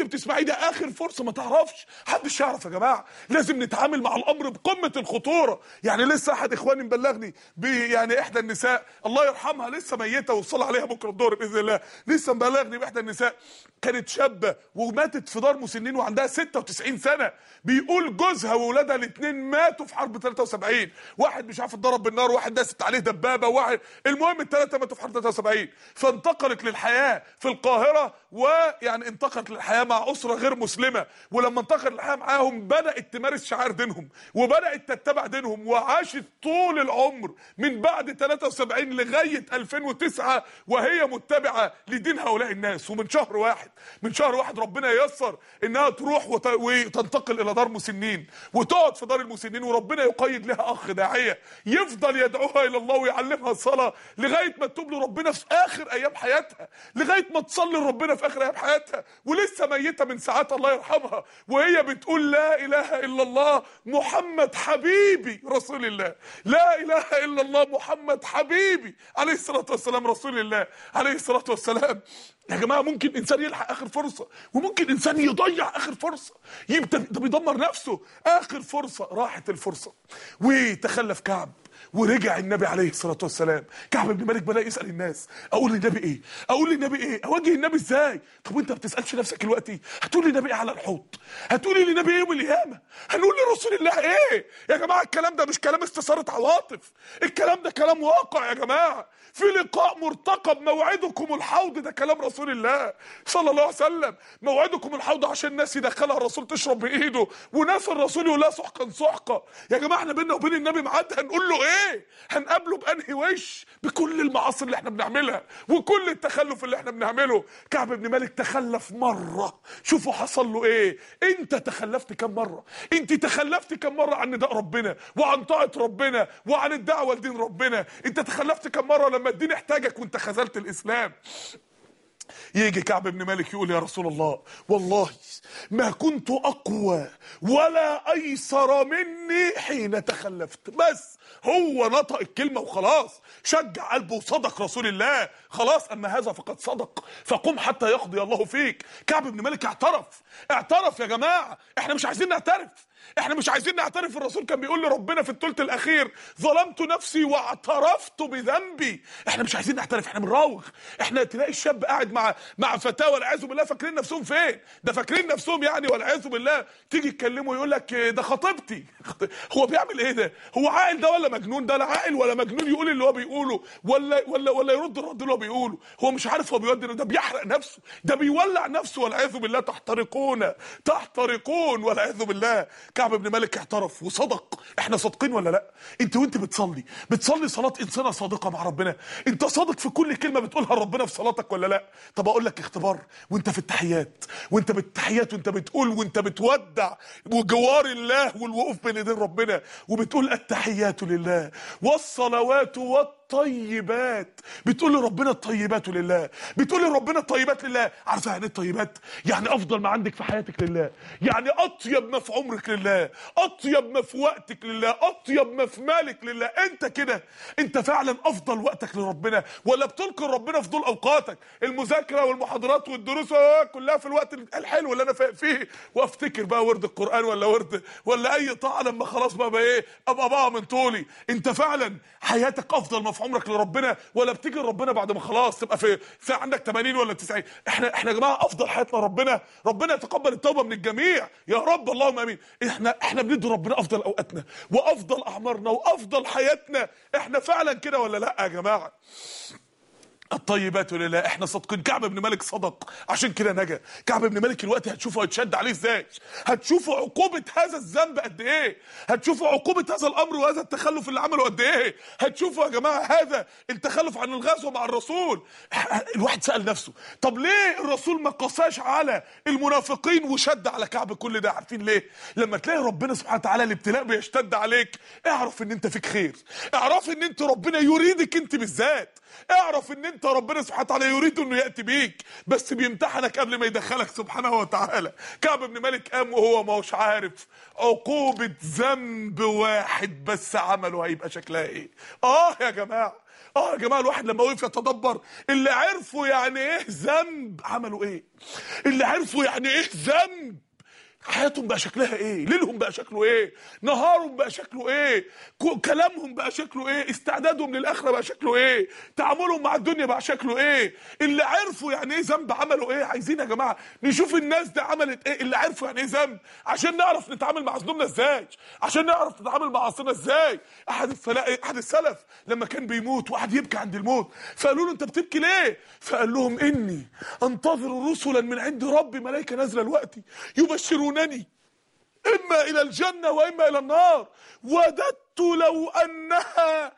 بتسمعيه ده اخر فرصه ما تعرفش محدش يعرف يا جماعه لازم نتعامل مع الامر بقمه الخطوره يعني لسه احد اخواني مبلغني ب يعني احدى النساء الله يرحمها لسه ميته والصلاه عليها بكره الظهر باذن الله لسه مبلغني باحدى النساء كانت شابه وماتت في دار مسنين وعندها 96 سنه بيقول جوزها واولادها الاثنين ماتوا في حرب 73 واحد مش عارف اتضرب بالنار واحد داست عليه دبابه واحد المهم الثلاثه ماتوا في حرب 73 فانتقلت للحياه في القاهره ويعني انتقلت للحياه مع اسره غير مسلمه ولما انتقلت للحياه معاهم بدات تمارس شعائر دينهم وبدات تتبع دينهم وعاشت طول العمر من بعد 73 لغايه 2009 وهي متبعه لدين هؤلاء الناس ومن شهر واحد من شهر واحد ربنا ييسر انها تروح وت... وتنتقل الى دار مسنين وتقعد في دار المسنين وربنا يقيد لها اخ داعيه يفضل يدعوها الى الله ويعلمها الصلاه لغايه ما تتوب لربنا في اخر ايام حياتها لغايه ما تصلي لربنا في اخر ايام حياتها ولسه ميته من ساعات الله يرحمها وهي بتقول لا اله الا الله محمد حبيبي رسول الله لا اله الا الله محمد حبيبي عليه الصلاه والسلام رسول الله عليه الصلاه والسلام يا جماعه ممكن انسان يلحق اخر فرصه وممكن انسان يضيع اخر فرصه يبقى ده بيدمر نفسه اخر فرصه راحت الفرصه وتخلف كعب ورجع النبي عليه الصلاه والسلام كعب بن مالك بدا يسال الناس اقول للنبي ايه اقول للنبي ايه اواجه النبي ازاي طب وانت ما بتسالش نفسك دلوقتي هتقول للنبي ايه على الحوض هتقولي للنبي ايه يوم القيامه هنقول لرسول الله ايه يا جماعه الكلام ده مش كلام استثاره عواطف الكلام ده كلام واقع يا جماعه في لقاء مرتقب موعدكم الحوض ده كلام رسول الله صلى الله عليه وسلم موعدكم الحوض عشان الناس يدخلها الرسول تشرب بايده وناس الرسول يقول لها سحقا سحقا يا جماعه احنا بينا وبين النبي ميعاد هنقول له ايه هنقابله بانهي وش بكل المعاصي اللي احنا بنعملها وكل التخلف اللي احنا بنعمله كعب بن مالك تخلف مره شوفوا حصل له ايه انت تخلفت كم مره انت تخلفت كم مره عن نداء ربنا وعن طاعه ربنا وعن الدعوه لدين ربنا انت تخلفت كم مره لما الدين احتاجك وانت خذلت الاسلام يجي كعب بن مالك يقول يا رسول الله والله ما كنت اقوى ولا ايسر مني حين تخلفت بس هو نطق الكلمه وخلاص شجع قلبه وصدق رسول الله خلاص اما هذا فقد صدق فقم حتى يقضي الله فيك كعب بن مالك اعترف اعترف يا جماعه احنا مش عايزين نعترف احنا مش عايزين نعترف الرسول كان بيقول لربنا في الثلث الاخير ظلمت نفسي واعترفت بذنبي احنا مش عايزين نعترف احنا بنراوغ احنا تلاقي الشاب قاعد مع مع فتاه والعياذ بالله فاكرين نفسهم فين ده فاكرين نفسهم يعني والعياذ بالله تيجي تكلمه يقول لك ده خطيبتي هو بيعمل ايه ده هو عاقل ده ولا مجنون ده لا عاقل ولا مجنون يقول اللي هو بيقوله ولا ولا ولا يرد الرد اللي هو بيقوله هو مش عارف هو بيودي ده بيحرق نفسه ده بيولع نفسه والعياذ بالله تحترقون تحترقون والعياذ بالله كعب بن مالك اعترف وصدق احنا صادقين ولا لا انت وانت بتصلي بتصلي صلاه انسانه صادقه مع ربنا انت صادق في كل كلمه بتقولها لربنا في صلاتك ولا لا طب اقول لك اختبار وانت في التحيات وانت بالتحيات وانت بتقول وانت بتودع وجوار الله والوقوف بين ايدين ربنا وبتقول التحيات لله والصلوات والت الطيبات بتقول لربنا الطيبات لله بتقول لربنا الطيبات لله عارفه يعني الطيبات يعني افضل ما عندك في حياتك لله يعني اطيب ما في عمرك لله اطيب ما في وقتك لله اطيب ما في مالك لله انت كده انت فعلا افضل وقتك لربنا ولا بتلقي ربنا في دول اوقاتك المذاكره والمحاضرات والدروس كلها في الوقت الحلو اللي انا فيه وافتكر بقى ورد القران ولا ورد ولا اي طاعه لما خلاص بقى, بقى ايه ابقى بقى من طولي انت فعلا حياتك افضل ما في عمرك لربنا ولا بتيجي لربنا بعد ما خلاص تبقى في في عندك 80 ولا 90 احنا احنا يا جماعه افضل حياتنا ربنا ربنا يتقبل التوبه من الجميع يا رب اللهم امين احنا احنا بندي ربنا افضل اوقاتنا وافضل اعمارنا وافضل حياتنا احنا فعلا كده ولا لا يا جماعه الطيبات لله احنا صادقين كعب بن مالك صدق عشان كده نجا كعب بن مالك الوقت هتشوفوا هيتشد عليه ازاي هتشوفوا عقوبة هذا الذنب قد ايه هتشوفوا عقوبة هذا الامر وهذا التخلف اللي عمله قد ايه هتشوفوا يا جماعة هذا التخلف عن الغزو مع الرسول الواحد سأل نفسه طب ليه الرسول ما قساش على المنافقين وشد على كعب كل ده عارفين ليه لما تلاقي ربنا سبحانه وتعالى الابتلاء بيشتد عليك اعرف ان انت فيك خير اعرف ان انت ربنا يريدك انت بالذات اعرف ان انت ربنا سبحانه وتعالى يريد انه ياتي بيك بس بيمتحنك قبل ما يدخلك سبحانه وتعالى كعب بن مالك قام وهو ما هوش عارف عقوبة ذنب واحد بس عمله هيبقى شكلها ايه اه يا جماعة اه يا جماعه الواحد لما وقف يتدبر اللي عرفوا يعني ايه ذنب عملوا ايه اللي عرفوا يعني ايه ذنب حياتهم بقى شكلها ايه ليلهم بقى شكله ايه نهارهم بقى شكله ايه كو- كلامهم بقى شكله ايه استعدادهم للاخره بقى شكله ايه تعاملهم مع الدنيا بقى شكله ايه اللي عرفوا يعني ايه ذنب عملوا ايه عايزين يا جماعه نشوف الناس دي عملت ايه اللي عرفوا يعني ايه ذنب عشان نعرف نتعامل مع ذنوبنا ازاي عشان نعرف نتعامل مع عصرنا ازاي احد الفلا... احد السلف لما كان بيموت واحد يبكي عند الموت فقالوا له انت بتبكي ليه فقال لهم اني انتظر رسلا من عند ربي ملائكه نازله دلوقتي يبشرونني اما الى الجنه واما الى النار وددت لو انها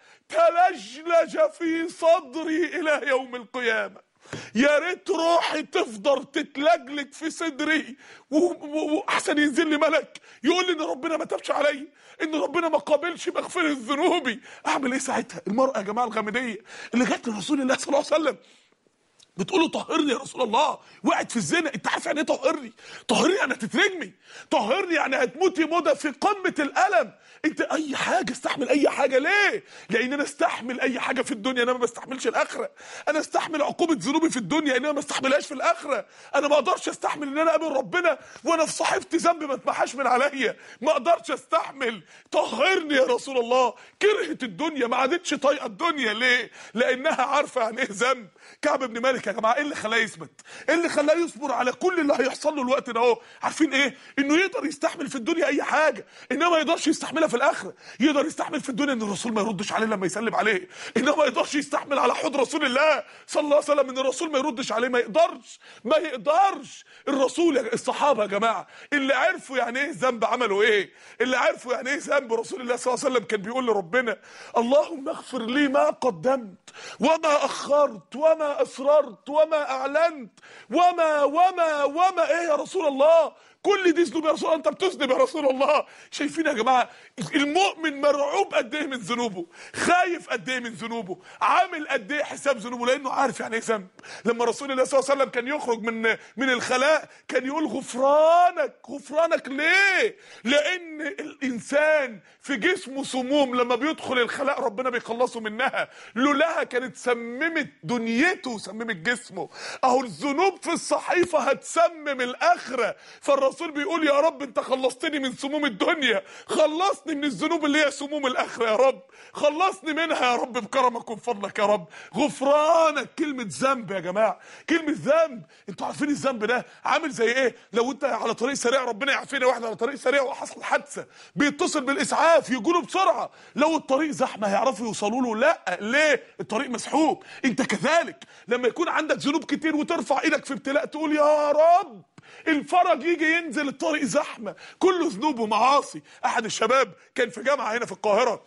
تلجلج في صدري الى يوم القيامه يا ريت روحي تفضل تتلجلج في صدري و- و- واحسن ينزل لي ملك يقول لي ان ربنا ما تابش عليا ان ربنا ما قابلش مغفره ذنوبي اعمل ايه ساعتها المراه يا جماعه الغامديه اللي جت لرسول الله صلى الله عليه وسلم بتقول له طهرني يا رسول الله وقعت في الزنا انت عارف يعني ايه طهرني طهرني يعني هتترجمي طهرني يعني هتموتي موتة في قمة الألم انت اي حاجة استحمل اي حاجة ليه لان انا استحمل اي حاجة في الدنيا انا ما بستحملش الاخرة انا استحمل عقوبة ذنوبي في الدنيا ان انا ما استحملهاش في الاخرة انا ما اقدرش استحمل ان انا اقابل ربنا وانا في صحيفتي ذنب ما اتمحاش من عليا ما اقدرش استحمل طهرني يا رسول الله كرهت الدنيا ما عادتش طايقه الدنيا ليه لانها عارفه يعني ايه ذنب كعب بن مالك يا جماعه ايه اللي خلاه يثبت ايه اللي خلاه يصبر على كل اللي هيحصل له الوقت ده اهو عارفين ايه انه يقدر يستحمل في الدنيا اي حاجه انما ما يقدرش يستحملها في الاخره يقدر يستحمل في الدنيا ان الرسول ما يردش عليه لما يسلم عليه انما ما يقدرش يستحمل على حوض رسول الله صلى الله عليه وسلم ان الرسول ما يردش عليه ما يقدرش ما يقدرش الرسول يا- الصحابه يا جماعه اللي عرفوا يعني ايه ذنب عملوا ايه اللي عرفوا يعني ايه ذنب رسول الله صلى الله عليه وسلم كان بيقول لربنا اللهم اغفر لي ما قدمت وما اخرت وما اسررت وما اعلنت وما وما وما ايه يا رسول الله كل دي ذنوب يا رسول الله انت بتذنب يا رسول الله شايفين يا جماعه المؤمن مرعوب قد ايه من ذنوبه خايف قد ايه من ذنوبه عامل قد ايه حساب ذنوبه لانه عارف يعني ايه ذنب لما رسول الله صلى الله عليه وسلم كان يخرج من من الخلاء كان يقول غفرانك غفرانك ليه لان الانسان في جسمه سموم لما بيدخل الخلاء ربنا بيخلصه منها لولاها كانت سممت دنيته وسممت جسمه اهو الذنوب في الصحيفه هتسمم الاخره فالرسول بيقول يا رب انت خلصتني من سموم الدنيا خلصني من الذنوب اللي هي سموم الاخره يا رب خلصني منها يا رب بكرمك وبفضلك يا رب غفرانك كلمه ذنب يا جماعه كلمه ذنب انتوا عارفين الذنب ده عامل زي ايه لو انت على طريق سريع ربنا يعافينا واحد على طريق سريع وحصل حادثه بيتصل بالاسعاف يجوا بسرعه لو الطريق زحمه هيعرفوا يوصلوا له لا ليه الطريق مسحوب انت كذلك لما يكون عندك ذنوب كتير وترفع ايدك في ابتلاء تقول يا رب الفرج يجي ينزل الطريق زحمه كله ذنوب ومعاصي احد الشباب كان في جامعه هنا في القاهره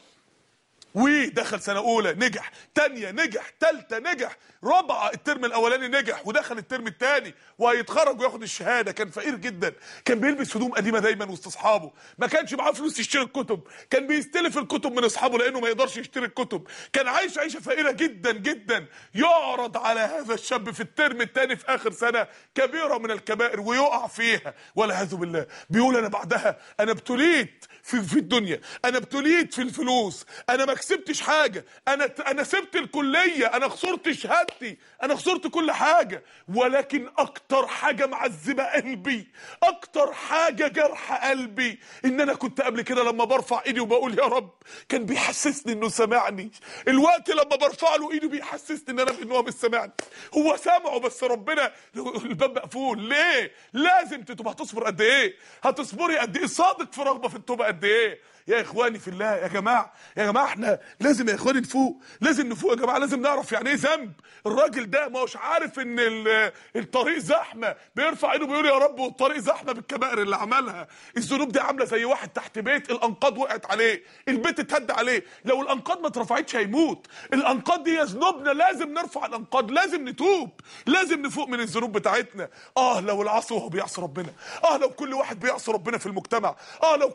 ودخل سنة أولى نجح تانية نجح تالتة نجح رابعة الترم الأولاني نجح ودخل الترم التاني وهيتخرج وياخد الشهادة كان فقير جدا كان بيلبس هدوم قديمة دايما وسط أصحابه ما كانش معاه فلوس يشتري الكتب كان بيستلف الكتب من أصحابه لأنه ما يقدرش يشتري الكتب كان عايش عيشة فقيرة جدا جدا يعرض على هذا الشاب في الترم التاني في آخر سنة كبيرة من الكبائر ويقع فيها والعياذ بالله بيقول أنا بعدها أنا ابتليت في في الدنيا انا ابتليت في الفلوس انا ما كسبتش حاجه انا انا سبت الكليه انا خسرت شهادتي انا خسرت كل حاجه ولكن اكتر حاجه معذبه قلبي اكتر حاجه جرح قلبي ان انا كنت قبل كده لما برفع ايدي وبقول يا رب كان بيحسسني انه سمعني الوقت لما برفع له ايدي بيحسسني ان انا ان هو مش سامعني هو سامعه بس ربنا الباب مقفول ليه لازم تتوب هتصبر قد ايه هتصبري قد ايه صادق في رغبه في التوبه قد ايه يا اخواني في الله يا جماعه يا جماعه احنا لازم يا اخواني نفوق لازم نفوق يا جماعه لازم نعرف يعني ايه ذنب الراجل ده ما هوش عارف ان ال- الطريق زحمه بيرفع ايده بيقول يا رب والطريق زحمه بالكبائر اللي عملها الذنوب دي عامله زي واحد تحت بيت الانقاض وقعت عليه البيت اتهد عليه لو الانقاض ما اترفعتش هيموت الانقاض دي هي ذنوبنا لازم نرفع الانقاض لازم نتوب لازم نفوق من الذنوب بتاعتنا اه لو العصر وهو بيعصي ربنا اه لو كل واحد بيعصي ربنا في المجتمع اه لو كل واحد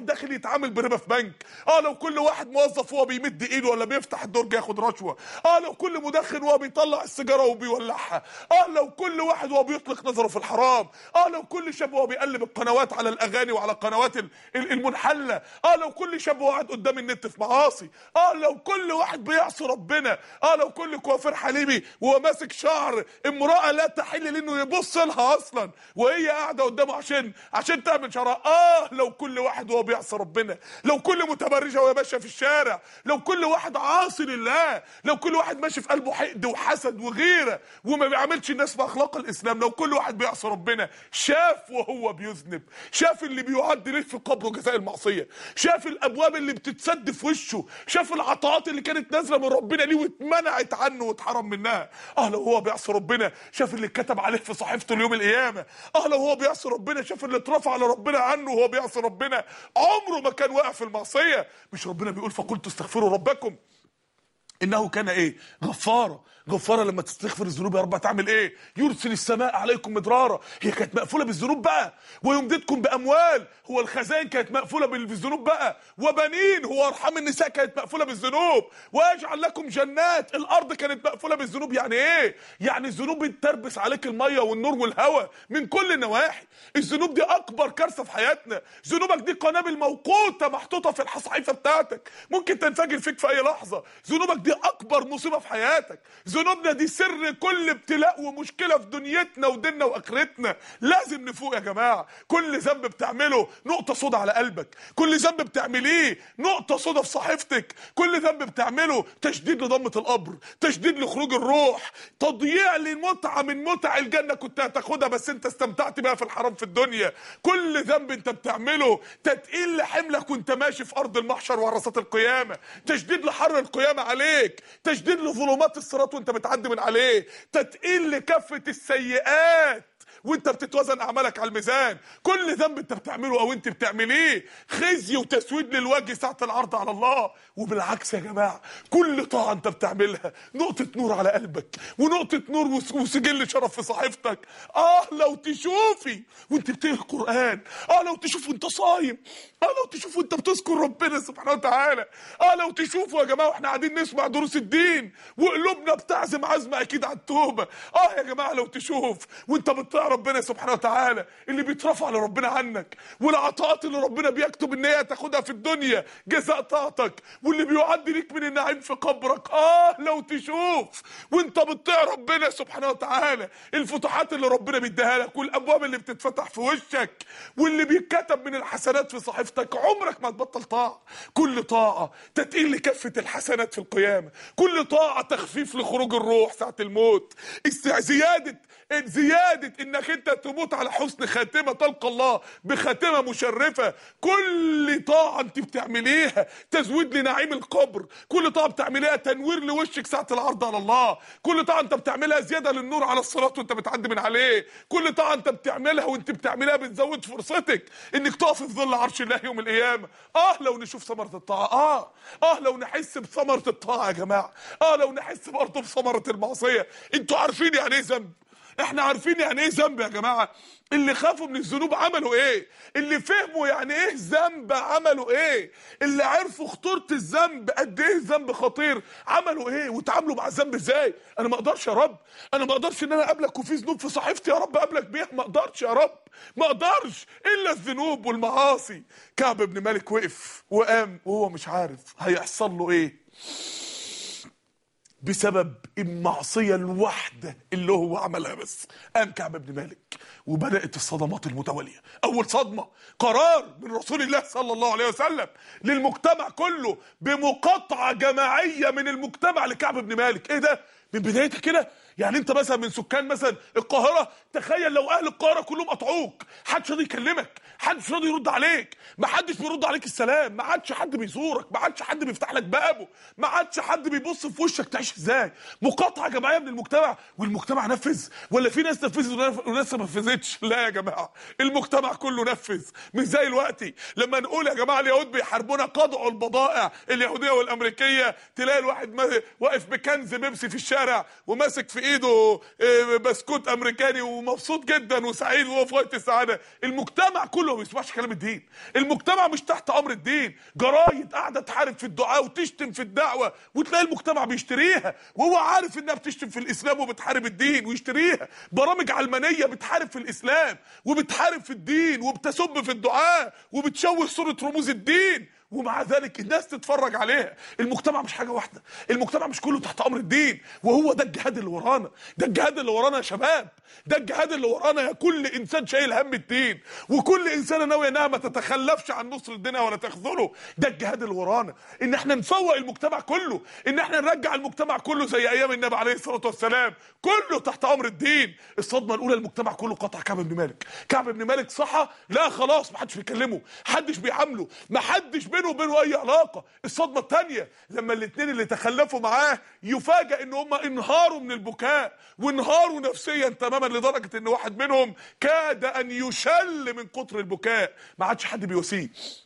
داخل يتعامل بربا في بنك اه لو كل واحد موظف وهو بيمد ايده ولا بيفتح الدرج ياخد رشوه اه لو كل مدخن وهو بيطلع السيجاره وبيولعها اه لو كل واحد وهو بيطلق نظره في الحرام اه لو كل شاب وهو بيقلب القنوات على الاغاني وعلى القنوات ال- ال- المنحله اه لو كل شاب وهو قاعد قدام النت في معاصي اه لو كل واحد بيعصي ربنا اه لو كل كوافير حليمي وهو ماسك شعر امراه لا تحل لانه يبص لها اصلا وهي قاعده قدامه عشان عشان تعمل شعرها اه لو كل واحد وهو بيعصي ربنا لو كل متبرجه وهي ماشيه في الشارع لو كل واحد عاصي لله لو كل واحد ماشي في قلبه حقد وحسد وغيره وما بيعملش الناس باخلاق الاسلام لو كل واحد بيعصي ربنا شاف وهو بيذنب شاف اللي بيعد ليه في قبره جزاء المعصيه شاف الابواب اللي بتتسد في وشه شاف العطاءات اللي كانت نازله من ربنا ليه واتمنعت عنه واتحرم منها اه لو هو بيعصي ربنا شاف اللي اتكتب عليه في صحيفته اليوم القيامه اه لو هو بيعصي ربنا شاف اللي اترفع على ربنا عنه وهو بيعصي ربنا عمره ما كان واقع في المعصيه مش ربنا بيقول فقلت استغفروا ربكم انه كان ايه غفاره غفاره لما تستغفر الذنوب يا رب هتعمل ايه يرسل السماء عليكم مدرارا هي كانت مقفوله بالذنوب بقى ويمددكم باموال هو الخزائن كانت مقفوله بال- بالذنوب بقى وبنين هو ارحام النساء كانت مقفوله بالذنوب ويجعل لكم جنات الارض كانت مقفوله بالذنوب يعني ايه يعني الذنوب بتربس عليك الميه والنور والهواء من كل النواحي الذنوب دي اكبر كارثه في حياتنا ذنوبك دي قنابل موقوته محطوطه في الصحيفه بتاعتك ممكن تنفجر فيك في اي لحظه ذنوبك دي اكبر مصيبه في حياتك ذنوبنا دي سر كل ابتلاء ومشكله في دنيتنا وديننا واخرتنا لازم نفوق يا جماعه كل ذنب بتعمله نقطه صودا على قلبك كل ذنب بتعمليه نقطه صودا في صحيفتك كل ذنب بتعمله تشديد لضمه القبر تشديد لخروج الروح تضييع لمتعه من متع الجنه كنت هتاخدها بس انت استمتعت بيها في الحرام في الدنيا كل ذنب انت بتعمله تتقيل لحملك وانت ماشي في ارض المحشر وعرصات القيامه تشديد لحر القيامه عليك تشديد لظلمات الصراط وانت بتعدي من عليه تتقيل لكفه السيئات وانت بتتوزن اعمالك على الميزان كل ذنب انت بتعمله او انت بتعمليه خزي وتسويد للوجه ساعه العرض على الله وبالعكس يا جماعه كل طاعه انت بتعملها نقطه نور على قلبك ونقطه نور وس- وسجل شرف في صحيفتك اه لو تشوفي وانت بتقرا القران اه لو تشوف وانت صايم اه لو تشوف وانت بتذكر ربنا سبحانه وتعالى اه لو تشوفوا يا جماعه واحنا قاعدين نسمع دروس الدين وقلوبنا بتعزم عزمه اكيد على التوبه اه يا جماعه لو تشوف وانت بتطيع ربنا سبحانه وتعالى اللي بيترفع لربنا عنك والعطاءات اللي ربنا بيكتب ان هي تاخدها في الدنيا جزاء طاعتك واللي بيعد ليك من النعيم في قبرك اه لو تشوف وانت بتطيع ربنا سبحانه وتعالى الفتوحات اللي ربنا بيديها لك والابواب اللي بتتفتح في وشك واللي بيتكتب من الحسنات في صحيفتك عمرك ما تبطل طاعه كل طاعه تتقيل لكفه الحسنات في القيامه كل طاعه تخفيف لخروج الروح ساعه الموت است- زياده زياده انك انت تموت على حسن خاتمه تلقى الله بخاتمه مشرفه كل طاعه انت بتعمليها تزويد لنعيم القبر كل طاعه بتعمليها تنوير لوشك ساعه العرض على الله كل طاعه انت بتعملها زياده للنور على الصراط وانت بتعدي من عليه كل طاعه انت بتعملها وانت بتعملها بتزود فرصتك انك تقف في ظل عرش الله يوم القيامه اه لو نشوف ثمره الطاعه اه اه لو نحس بثمره الطاعه يا جماعه اه لو نحس برضه بثمره المعصيه انتوا عارفين يعني ايه ذنب احنا عارفين يعني ايه ذنب يا جماعه اللي خافوا من الذنوب عملوا ايه اللي فهموا يعني ايه ذنب عملوا ايه اللي عرفوا خطوره الذنب قد ايه الذنب خطير عملوا ايه وتعاملوا مع الذنب ازاي انا ما اقدرش يا رب انا ما اقدرش ان انا اقابلك وفي ذنوب في صحيفتي يا رب اقابلك بيها ما اقدرش يا رب ما اقدرش الا الذنوب والمعاصي كعب بن مالك وقف وقام وهو مش عارف هيحصل له ايه بسبب المعصية الواحدة اللي هو عملها بس قام كعب بن مالك وبدأت الصدمات المتوالية أول صدمة قرار من رسول الله صلى الله عليه وسلم للمجتمع كله بمقاطعة جماعية من المجتمع لكعب بن مالك إيه ده؟ من بدايتها كده يعني انت مثلا من سكان مثلا القاهره تخيل لو اهل القاهره كلهم قطعوك حدش راضي يكلمك حدش راضي يرد عليك ما حدش بيرد عليك السلام ما عادش حد بيزورك ما عادش حد بيفتح لك بابه ما عادش حد بيبص في وشك تعيش ازاي مقاطعه جماعيه من المجتمع والمجتمع نفذ ولا في ناس نفذت وناس ما نفذتش لا يا جماعه المجتمع كله نفذ مش زي دلوقتي لما نقول يا جماعه اليهود بيحاربونا قطعوا البضائع اليهوديه والامريكيه تلاقي الواحد ما- واقف بكنز بيبسي في الشارع وماسك في ايده آه، بسكوت امريكاني ومبسوط جدا وسعيد وهو في غايه السعاده المجتمع كله ما بيسمعش كلام الدين المجتمع مش تحت امر الدين جرايد قاعده تحارب في الدعاء وتشتم في الدعوه وتلاقي المجتمع بيشتريها وهو عارف انها بتشتم في الاسلام وبتحارب الدين ويشتريها برامج علمانيه بتحارب في الاسلام وبتحارب في الدين وبتسب في الدعاء وبتشوه صوره رموز الدين ومع ذلك الناس تتفرج عليها المجتمع مش حاجه واحده المجتمع مش كله تحت امر الدين وهو ده الجهاد اللي ورانا ده الجهاد اللي ورانا يا شباب ده الجهاد اللي ورانا يا كل انسان شايل هم الدين وكل انسانه ناويه انها ما تتخلفش عن نصر الدين ولا تخذله ده الجهاد اللي ورانا ان احنا نفوق المجتمع كله ان احنا نرجع المجتمع كله زي ايام النبي عليه الصلاه والسلام كله تحت امر الدين الصدمه الاولى المجتمع كله قطع كعب بن مالك كعب بن مالك صحى لا خلاص ما حدش بيكلمه حدش بيعامله ما حدش بينه وبينه اي علاقه الصدمه الثانيه لما الاثنين اللي تخلفوا معاه يفاجئ ان هم انهاروا من البكاء وانهاروا نفسيا تماما لدرجه ان واحد منهم كاد ان يشل من كتر البكاء ما عادش حد بيواسيه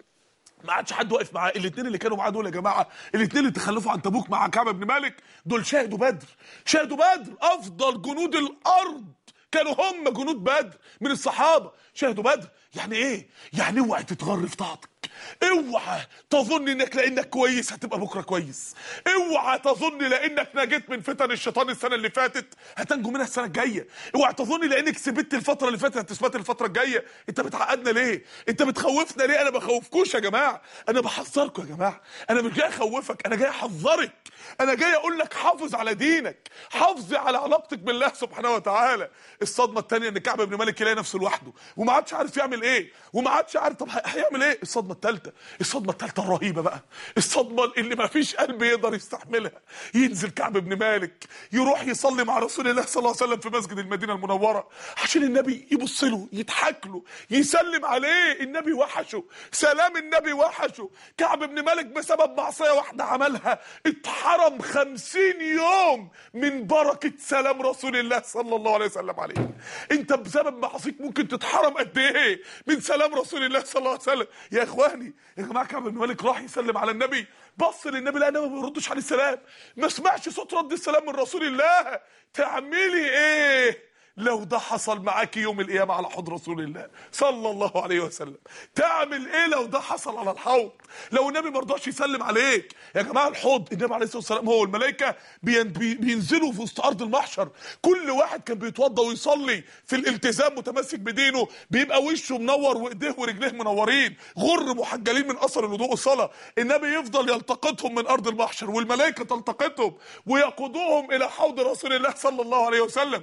ما عادش حد واقف معاه الاثنين اللي كانوا معاه دول يا جماعه الاثنين اللي تخلفوا عن تبوك مع كعب بن مالك دول شهدوا بدر شهدوا بدر افضل جنود الارض كانوا هم جنود بدر من الصحابه شهدوا بدر يعني ايه يعني اوعى تتغر في طاعتك اوعى تظن انك لانك كويس هتبقى بكره كويس اوعى تظن لانك نجيت من فتن الشيطان السنه اللي فاتت هتنجو منها السنه الجايه اوعى تظن لانك سبت الفتره اللي فاتت هتثبت الفتره الجايه انت بتعقدنا ليه انت بتخوفنا ليه انا بخوفكوش يا جماعه انا بحذركم يا جماعه انا مش جاي اخوفك انا جاي احذرك انا جاي اقول لك حافظ على دينك حافظ على علاقتك بالله سبحانه وتعالى الصدمه الثانيه ان كعب بن مالك يلاقي نفسه لوحده وما عادش عارف يعمل ايه وما عادش عارف طب هيعمل ايه الصدمه الثالثه الصدمه الثالثه الرهيبه بقى الصدمه اللي ما فيش قلب يقدر يستحملها ينزل كعب بن مالك يروح يصلي مع رسول الله صلى الله عليه وسلم في مسجد المدينه المنوره عشان النبي يبص له يضحك له يسلم عليه النبي وحشه سلام النبي وحشه كعب بن مالك بسبب معصيه واحده عملها اتحرم خمسين يوم من بركه سلام رسول الله صلى الله عليه وسلم عليه انت بسبب معصيك ممكن تتحرم قد ايه من سلام رسول الله صلى الله عليه وسلم يا اخواني يا جماعه كعب بن مالك راح يسلم على النبي بص للنبي لقى النبي ما بيردش عليه السلام ما سمعش صوت رد السلام من رسول الله تعملي ايه لو ده حصل معاك يوم القيامة على حوض رسول الله صلى الله عليه وسلم تعمل ايه لو ده حصل على الحوض لو النبي ما رضاش يسلم عليك يا جماعة الحوض النبي عليه الصلاة والسلام هو الملائكة بين- بي- بينزلوا في وسط أرض المحشر كل واحد كان بيتوضى ويصلي في الالتزام متمسك بدينه بيبقى وشه منور وايديه ورجليه منورين غر محجلين من أثر الوضوء والصلاة النبي يفضل يلتقطهم من أرض المحشر والملائكة تلتقطهم ويقودوهم إلى حوض رسول الله صلى الله عليه وسلم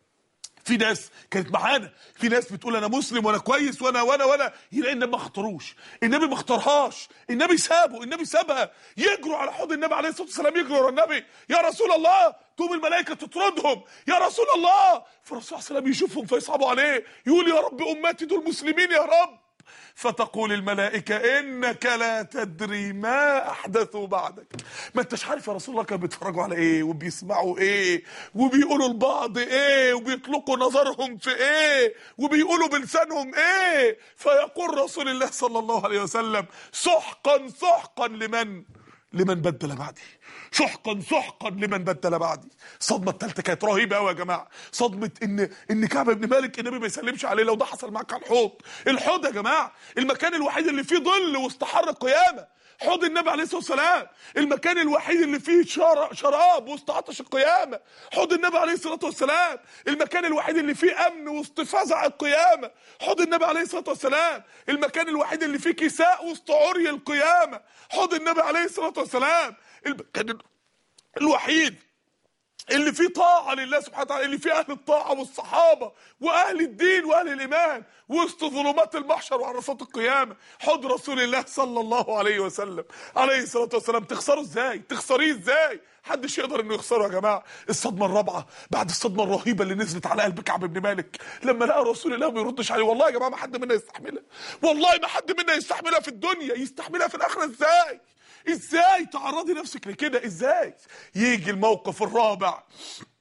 في ناس كانت معانا في ناس بتقول انا مسلم وانا كويس وانا وانا وانا يلاقي النبي ما اختاروش النبي ما اختارهاش النبي سابه النبي سابها يجروا على حوض النبي عليه الصلاه والسلام يجروا ورا النبي يا رسول الله تقوم الملائكه تطردهم يا رسول الله فالرسول صلى الله عليه وسلم يشوفهم فيصعبوا عليه يقول يا رب امتي دول مسلمين يا رب فتقول الملائكة إنك لا تدري ما أحدثوا بعدك ما أنتش عارف يا رسول الله كانوا بيتفرجوا على إيه وبيسمعوا إيه وبيقولوا لبعض إيه وبيطلقوا نظرهم في إيه وبيقولوا بلسانهم إيه فيقول رسول الله صلى الله عليه وسلم سحقا سحقا لمن لمن بدل بعدي سحقا سحقا لمن بدل بعدي الصدمه الثالثه كانت رهيبه قوي يا جماعه صدمه ان ان كعب بن مالك النبي ما يسلمش عليه لو ده حصل معاك على الحوض الحوض يا جماعه المكان الوحيد اللي فيه ظل واستحر القيامه حوض النبي عليه الصلاه والسلام المكان الوحيد اللي فيه شر- شراب وسط عطش القيامه حوض النبي عليه الصلاه والسلام المكان الوحيد اللي فيه امن وسط فزع القيامه حوض النبي عليه الصلاه والسلام المكان الوحيد اللي فيه كساء وسط عري القيامه حوض النبي عليه الصلاه والسلام المكان الوحيد اللي فيه طاعة لله سبحانه وتعالى اللي فيه أهل الطاعة والصحابة وأهل الدين وأهل الإيمان وسط ظلمات المحشر وعرصات القيامة حض رسول الله صلى الله عليه وسلم عليه الصلاة والسلام تخسروا إزاي تخسريه إزاي محدش يقدر انه يخسره يا جماعه الصدمه الرابعه بعد الصدمه الرهيبه اللي نزلت على قلب كعب بن مالك لما لقى رسول الله ما بيردش عليه والله يا جماعه ما حد منا يستحملها والله ما حد منا يستحملها في الدنيا يستحملها في الاخره ازاي ازاي تعرضي نفسك لكده ازاي يجي الموقف الرابع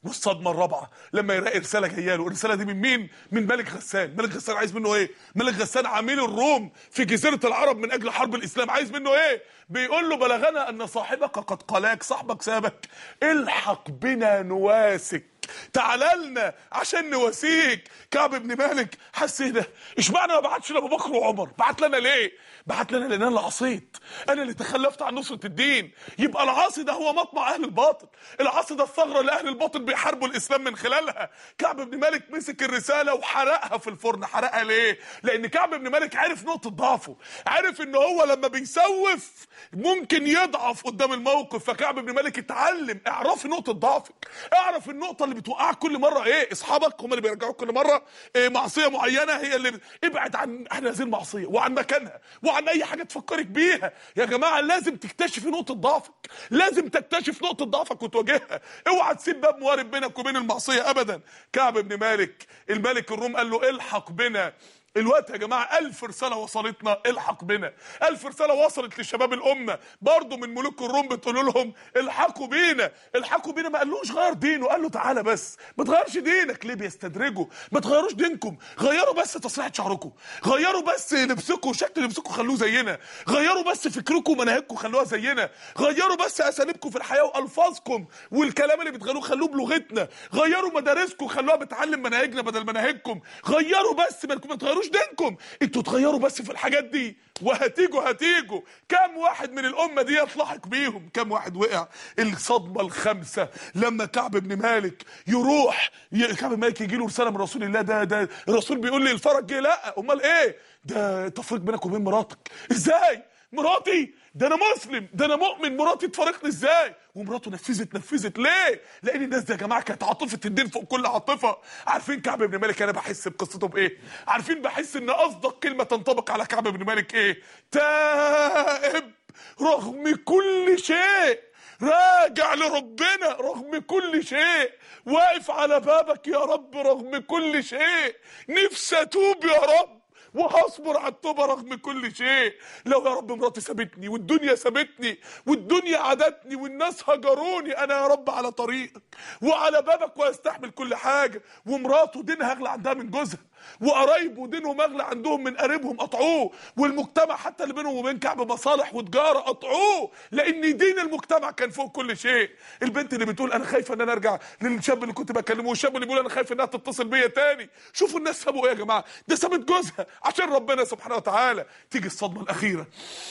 والصدمه الرابعه لما يلاقي رساله جايه له الرساله دي من مين من ملك غسان ملك غسان عايز منه ايه ملك غسان عميل الروم في جزيره العرب من اجل حرب الاسلام عايز منه ايه بيقول له بلغنا ان صاحبك قد قلاك صاحبك سابك الحق بنا نواسك تعالى لنا عشان نواسيك كعب بن مالك حس ايه ده اشمعنى ما بعتش لابو بكر وعمر بعت لنا ليه بعت لنا لان انا اللي عصيت انا اللي تخلفت عن نصره الدين يبقى العاصي ده هو مطمع اهل الباطل العاصي ده الثغره اللي اهل الباطل بيحاربوا الاسلام من خلالها كعب بن مالك مسك الرساله وحرقها في الفرن حرقها ليه لان كعب بن مالك عرف نقطه ضعفه عرف ان هو لما بيسوف ممكن يضعف قدام الموقف فكعب بن مالك اتعلم اعرفي نقطه ضعفك اعرف النقطه اللي بتوقعك كل مره ايه اصحابك هم اللي بيرجعوك كل مره إيه معصيه معينه هي اللي ابعد عن عن هذه المعصيه وعن مكانها وعن اي حاجه تفكرك بيها يا جماعه لازم تكتشفي نقطه ضعفك لازم تكتشف نقطه ضعفك وتواجهها اوعى تسيب باب موارب بينك وبين المعصيه ابدا كعب بن مالك الملك الروم قال له الحق بنا الوقت يا جماعة ألف رسالة وصلتنا الحق بنا ألف رسالة وصلت لشباب الأمة برضو من ملوك الروم بتقولوا لهم الحقوا بينا الحقوا بينا ما قالوش غير دينه قال له تعالى بس ما تغيرش دينك ليه بيستدرجوا ما تغيروش دينكم غيروا بس تسريحة شعركم غيروا بس لبسكم وشكل لبسكم خلوه زينا غيروا بس فكركم ومناهجكم خلوها زينا غيروا بس أساليبكم في الحياة وألفاظكم والكلام اللي بتغيروه خلوه بلغتنا غيروا مدارسكم خلوها بتعلم مناهجنا بدل مناهجكم غيروا بس ما تغيروش دينكم انتوا تغيروا بس في الحاجات دي وهتيجوا هتيجوا كم واحد من الامه دي يتلحق بيهم كم واحد وقع الصدمه الخامسه لما كعب بن مالك يروح ي- كعب بن مالك يجي له رساله من رسول الله ده ده الرسول بيقول لي الفرج جه لا امال ايه ده تفريق بينك وبين مراتك ازاي مراتي ده انا مسلم ده انا مؤمن مراتي تفارقني ازاي ومراته نفذت نفذت ليه لان الناس دي يا جماعه كانت عاطفه الدين فوق كل عاطفه عارفين كعب بن مالك انا بحس بقصته بايه عارفين بحس ان اصدق كلمه تنطبق على كعب بن مالك ايه تائب رغم كل شيء راجع لربنا رغم كل شيء واقف على بابك يا رب رغم كل شيء نفسي اتوب يا رب وهصبر على التوبه رغم كل شيء لو يا رب مراتي سابتني والدنيا سابتني والدنيا عادتني والناس هجروني انا يا رب على طريقك وعلى بابك واستحمل كل حاجه ومراته دينها اغلى عندها من جوزها وقرايبه دينهم اغلى عندهم من قريبهم قطعوه والمجتمع حتى اللي بينهم وبين كعب مصالح وتجاره قطعوه لان دين المجتمع كان فوق كل شيء البنت اللي بتقول انا خايفه ان انا ارجع للشاب اللي كنت بكلمه والشاب اللي بيقول انا خايف انها تتصل بيا تاني شوفوا الناس سابوا ايه يا جماعه ده سابت جوزها عشان ربنا سبحانه وتعالى تيجي الصدمه الاخيره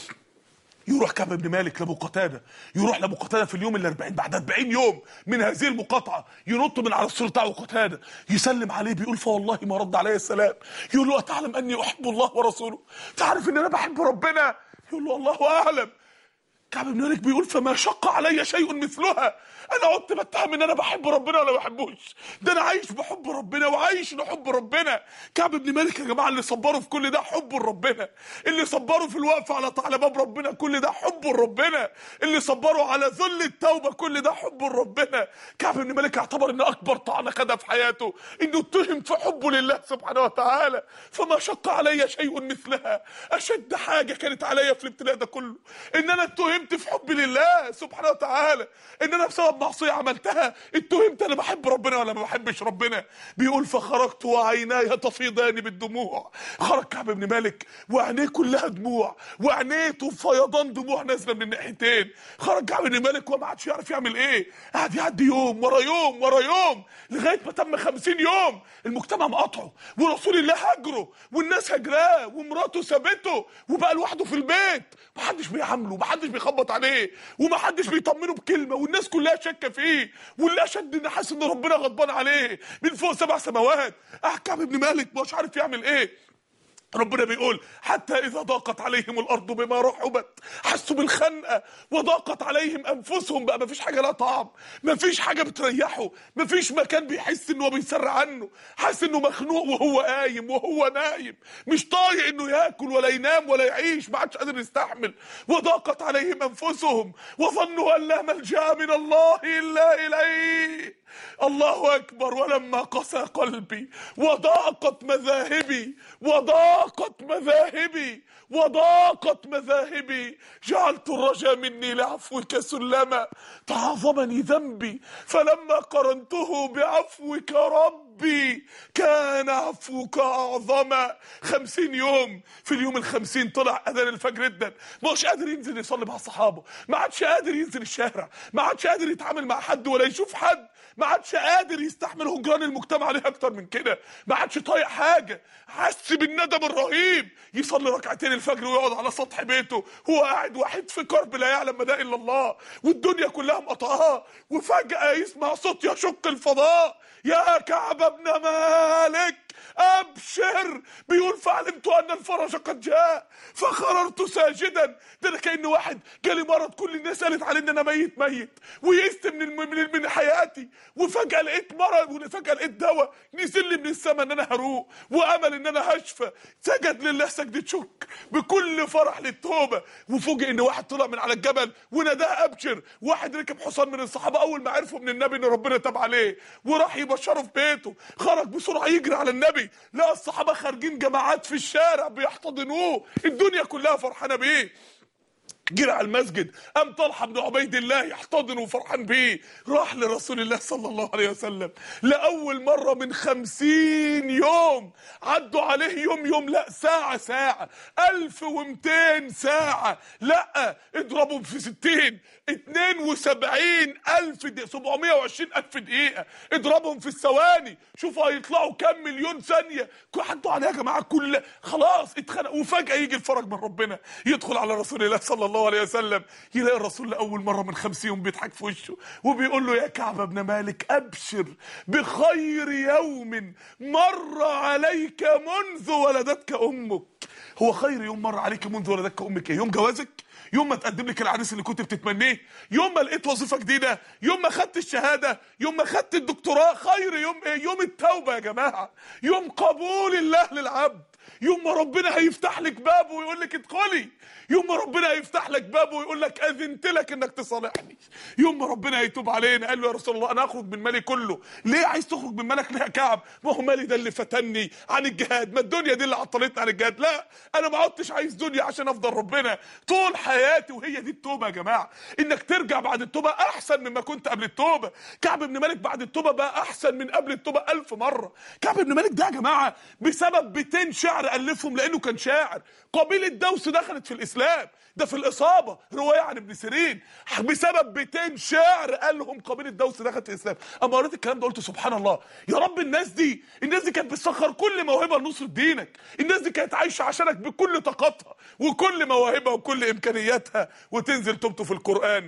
يروح كعب بن مالك لابو قتاده يروح لابو قتاده في اليوم ال 40 بعد 40 يوم من هذه المقاطعه ينط من على السور بتاع ابو قتاده يسلم عليه بيقول فوالله ما رد علي السلام يقول له اتعلم اني احب الله ورسوله تعرف ان انا بحب ربنا يقول له الله اعلم كعب بن مالك بيقول فما شق علي شيء مثلها انا قعدت بتهم ان انا بحب ربنا ولا ما بحبوش ده انا عايش بحب ربنا وعايش لحب ربنا كعب بن مالك يا جماعه اللي صبروا في كل ده حب لربنا اللي صبروا في الوقف على على باب ربنا كل ده حب لربنا اللي صبروا على ذل التوبه كل ده حب لربنا كعب بن مالك اعتبر ان اكبر طعنه خدها في حياته انه اتهم في حبه لله سبحانه وتعالى فما شق علي شيء مثلها اشد حاجه كانت عليا في الابتلاء ده كله ان انا اتهمت في حبي لله سبحانه وتعالى ان انا بسبب معصيه عملتها اتهمت انا بحب ربنا ولا ما بحبش ربنا بيقول فخرجت وعيناي تفيضان بالدموع خرج كعب بن مالك وعينيه كلها دموع وعينيته فيضان دموع نازله من الناحيتين خرج كعب بن مالك وما عادش يعرف يعمل ايه قعد يعدي يوم ورا يوم ورا يوم لغايه ما تم خمسين يوم المجتمع مقاطعه ورسول الله هجره والناس هجراه ومراته سابته وبقى لوحده في البيت محدش بيعامله محدش بيخبط عليه ومحدش بيطمنه بكلمه والناس كلها شاكه فيه واللي اشد ان حاسس ان ربنا غضبان عليه من فوق سبع سماوات احكام ابن مالك مش عارف يعمل ايه ربنا بيقول حتى إذا ضاقت عليهم الأرض بما رحبت حسوا بالخنقة وضاقت عليهم أنفسهم بقى مفيش حاجة لها طعم مفيش حاجة بتريحه مفيش مكان بيحس إنه بيسر عنه حاسس إنه مخنوق وهو قايم وهو نايم مش طايق إنه ياكل ولا ينام ولا يعيش ما عادش قادر يستحمل وضاقت عليهم أنفسهم وظنوا أن لا ملجأ من الله إلا إليه الله أكبر ولما قسى قلبي وضاقت مذاهبي وضاقت مذاهبي وضاقت مذاهبي جعلت الرجا مني لعفوك سلما تعظمني ذنبي فلما قرنته بعفوك ربي كان عفوك أعظم خمسين يوم في اليوم الخمسين طلع أذان الفجر جدا ما هوش قادر ينزل يصلي مع الصحابة ما عادش قادر ينزل الشارع ما عادش قادر يتعامل مع حد ولا يشوف حد ما عادش قادر يستحمل هجران المجتمع عليه اكتر من كده ما عادش طايق حاجه حس بالندم الرهيب يصلي ركعتين الفجر ويقعد على سطح بيته هو قاعد وحيد في كرب لا يعلم مدى الا الله والدنيا كلها مقطعاه وفجاه يسمع صوت يشق الفضاء يا كعب بن مالك ابشر بيقول فعلمت ان الفرج قد جاء فخررت ساجدا ده انا كان واحد جالي مرض كل الناس قالت علي ان انا ميت ميت ويئست من الم- من من حياتي وفجاه لقيت مرض وفجاه لقيت دواء نزل لي من السماء ان انا هروق وامل ان انا هشفى سجد لله سجدة شك بكل فرح للتوبه وفوجئ ان واحد طلع من على الجبل وناداه ابشر واحد ركب حصان من الصحابه اول ما عرفوا من النبي ان ربنا تاب عليه وراح يبشره في بيته خرج بسرعه يجري على النبي لقى الصحابه خارجين جماعات في الشارع بيحتضنوه الدنيا كلها فرحانه بيه جرى على المسجد قام طلحه بن عبيد الله يحتضنه وفرحان بيه راح لرسول الله صلى الله عليه وسلم لاول مره من خمسين يوم عدوا عليه يوم يوم لا ساعه ساعه الف ومتين ساعه لا اضربهم في ستين اتنين وسبعين الف دقيقة سبعمية وعشرين الف دقيقة اضربهم في الثواني شوفوا هيطلعوا كام مليون ثانية عدوا عليها يا جماعة كل خلاص اتخنقوا وفجأة يجي الفرج من ربنا يدخل على رسول الله صلى الله عليه وسلم يلاقي الرسول لأول مرة من خمسين يوم بيضحك في وشه وبيقول له يا كعب بن مالك أبشر بخير يوم مر عليك منذ ولدتك أمك هو خير يوم مر عليك منذ ولدتك أمك إيه؟ يوم جوازك يوم ما تقدم لك العريس اللي كنت بتتمنيه يوم ما لقيت وظيفه جديده يوم ما خدت الشهاده يوم ما خدت الدكتوراه خير يوم ايه يوم التوبه يا جماعه يوم قبول الله للعبد يوم ما ربنا هيفتح لك بابه ويقول لك ادخلي يوم ما ربنا هيفتح لك بابه ويقول لك اذنت لك انك تصالحني يوم ما ربنا هيتوب علينا قال له يا رسول الله انا اخرج من مالي كله ليه عايز تخرج من مالك ليه يا كعب ما هو مالي ده اللي فتني عن الجهاد ما الدنيا دي اللي عطلتني عن الجهاد لا انا ما عدتش عايز دنيا عشان افضل ربنا طول حياتي وهي دي التوبه يا جماعه انك ترجع بعد التوبه احسن مما كنت قبل التوبه كعب بن مالك بعد التوبه بقى احسن من قبل التوبه ألف مره كعب بن مالك ده يا جماعه بسبب بيتين شعر الفهم لانه كان شاعر قبيله دوس دخلت في الاسلام ده في الاصابه روايه عن ابن سيرين بسبب بيتين شعر قالهم قبيله دوس دخلت في الاسلام اما قريت الكلام ده قلت سبحان الله يا رب الناس دي الناس دي كانت بتسخر كل موهبه لنصره دينك الناس دي كانت عايشه عشانك بكل طاقتها وكل مواهبها وكل امكانياتها وتنزل توبته في القران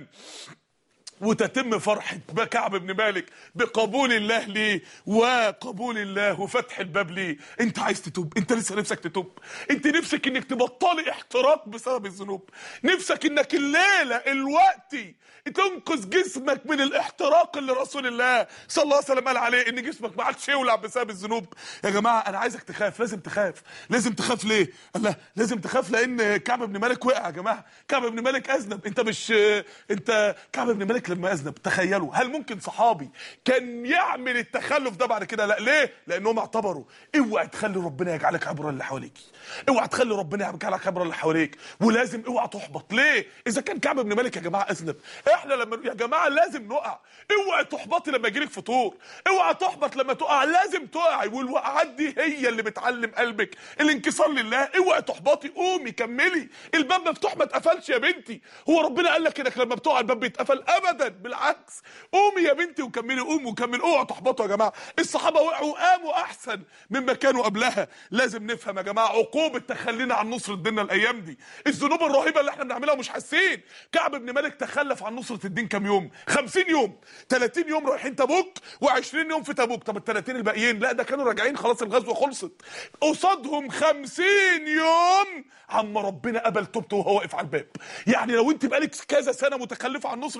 وتتم فرحة كعب بن مالك بقبول الله ليه وقبول الله وفتح الباب ليه انت عايز تتوب انت لسه نفسك تتوب انت نفسك انك تبطلي احتراق بسبب الذنوب نفسك انك الليلة الوقتي تنقذ جسمك من الاحتراق اللي رسول الله صلى الله عليه وسلم قال عليه ان جسمك ما عادش يولع بسبب الذنوب يا جماعة انا عايزك تخاف لازم تخاف لازم تخاف ليه الله لازم تخاف لان كعب بن مالك وقع يا جماعة كعب بن مالك اذنب انت مش انت كعب بن مالك لما اذنب تخيلوا هل ممكن صحابي كان يعمل التخلف ده بعد كده لا ليه لانهم اعتبروا اوعى تخلي ربنا يجعلك عبره اللي حواليك اوعى تخلي ربنا يجعلك عبره اللي حواليك ولازم اوعى تحبط ليه اذا كان كعب بن مالك يا جماعه اذنب احنا لما يا جماعه لازم نقع اوعى تحبطي لما يجيلك فطور اوعى تحبط لما تقع لازم تقعي والوقعات دي هي اللي بتعلم قلبك الانكسار لله اوعى تحبطي قومي كملي الباب مفتوح ما اتقفلش يا بنتي هو ربنا قال لك انك لما بتقع الباب بيتقفل ابدا بالعكس قومي يا بنتي وكملي قومي وكمل اوعوا تحبطوا يا جماعه الصحابه وقعوا قاموا احسن مما كانوا قبلها لازم نفهم يا جماعه عقوبه تخلينا عن نصره ديننا الايام دي الذنوب الرهيبه اللي احنا بنعملها ومش حاسين كعب بن مالك تخلف عن نصره الدين كام يوم 50 يوم 30 يوم رايحين تبوك و20 يوم في تبوك طب ال 30 الباقيين لا ده كانوا راجعين خلاص الغزوه خلصت قصادهم 50 يوم عم ربنا قبل توبته وهو واقف على الباب يعني لو انت بقالك كذا سنه متخلفه عن نصره الدين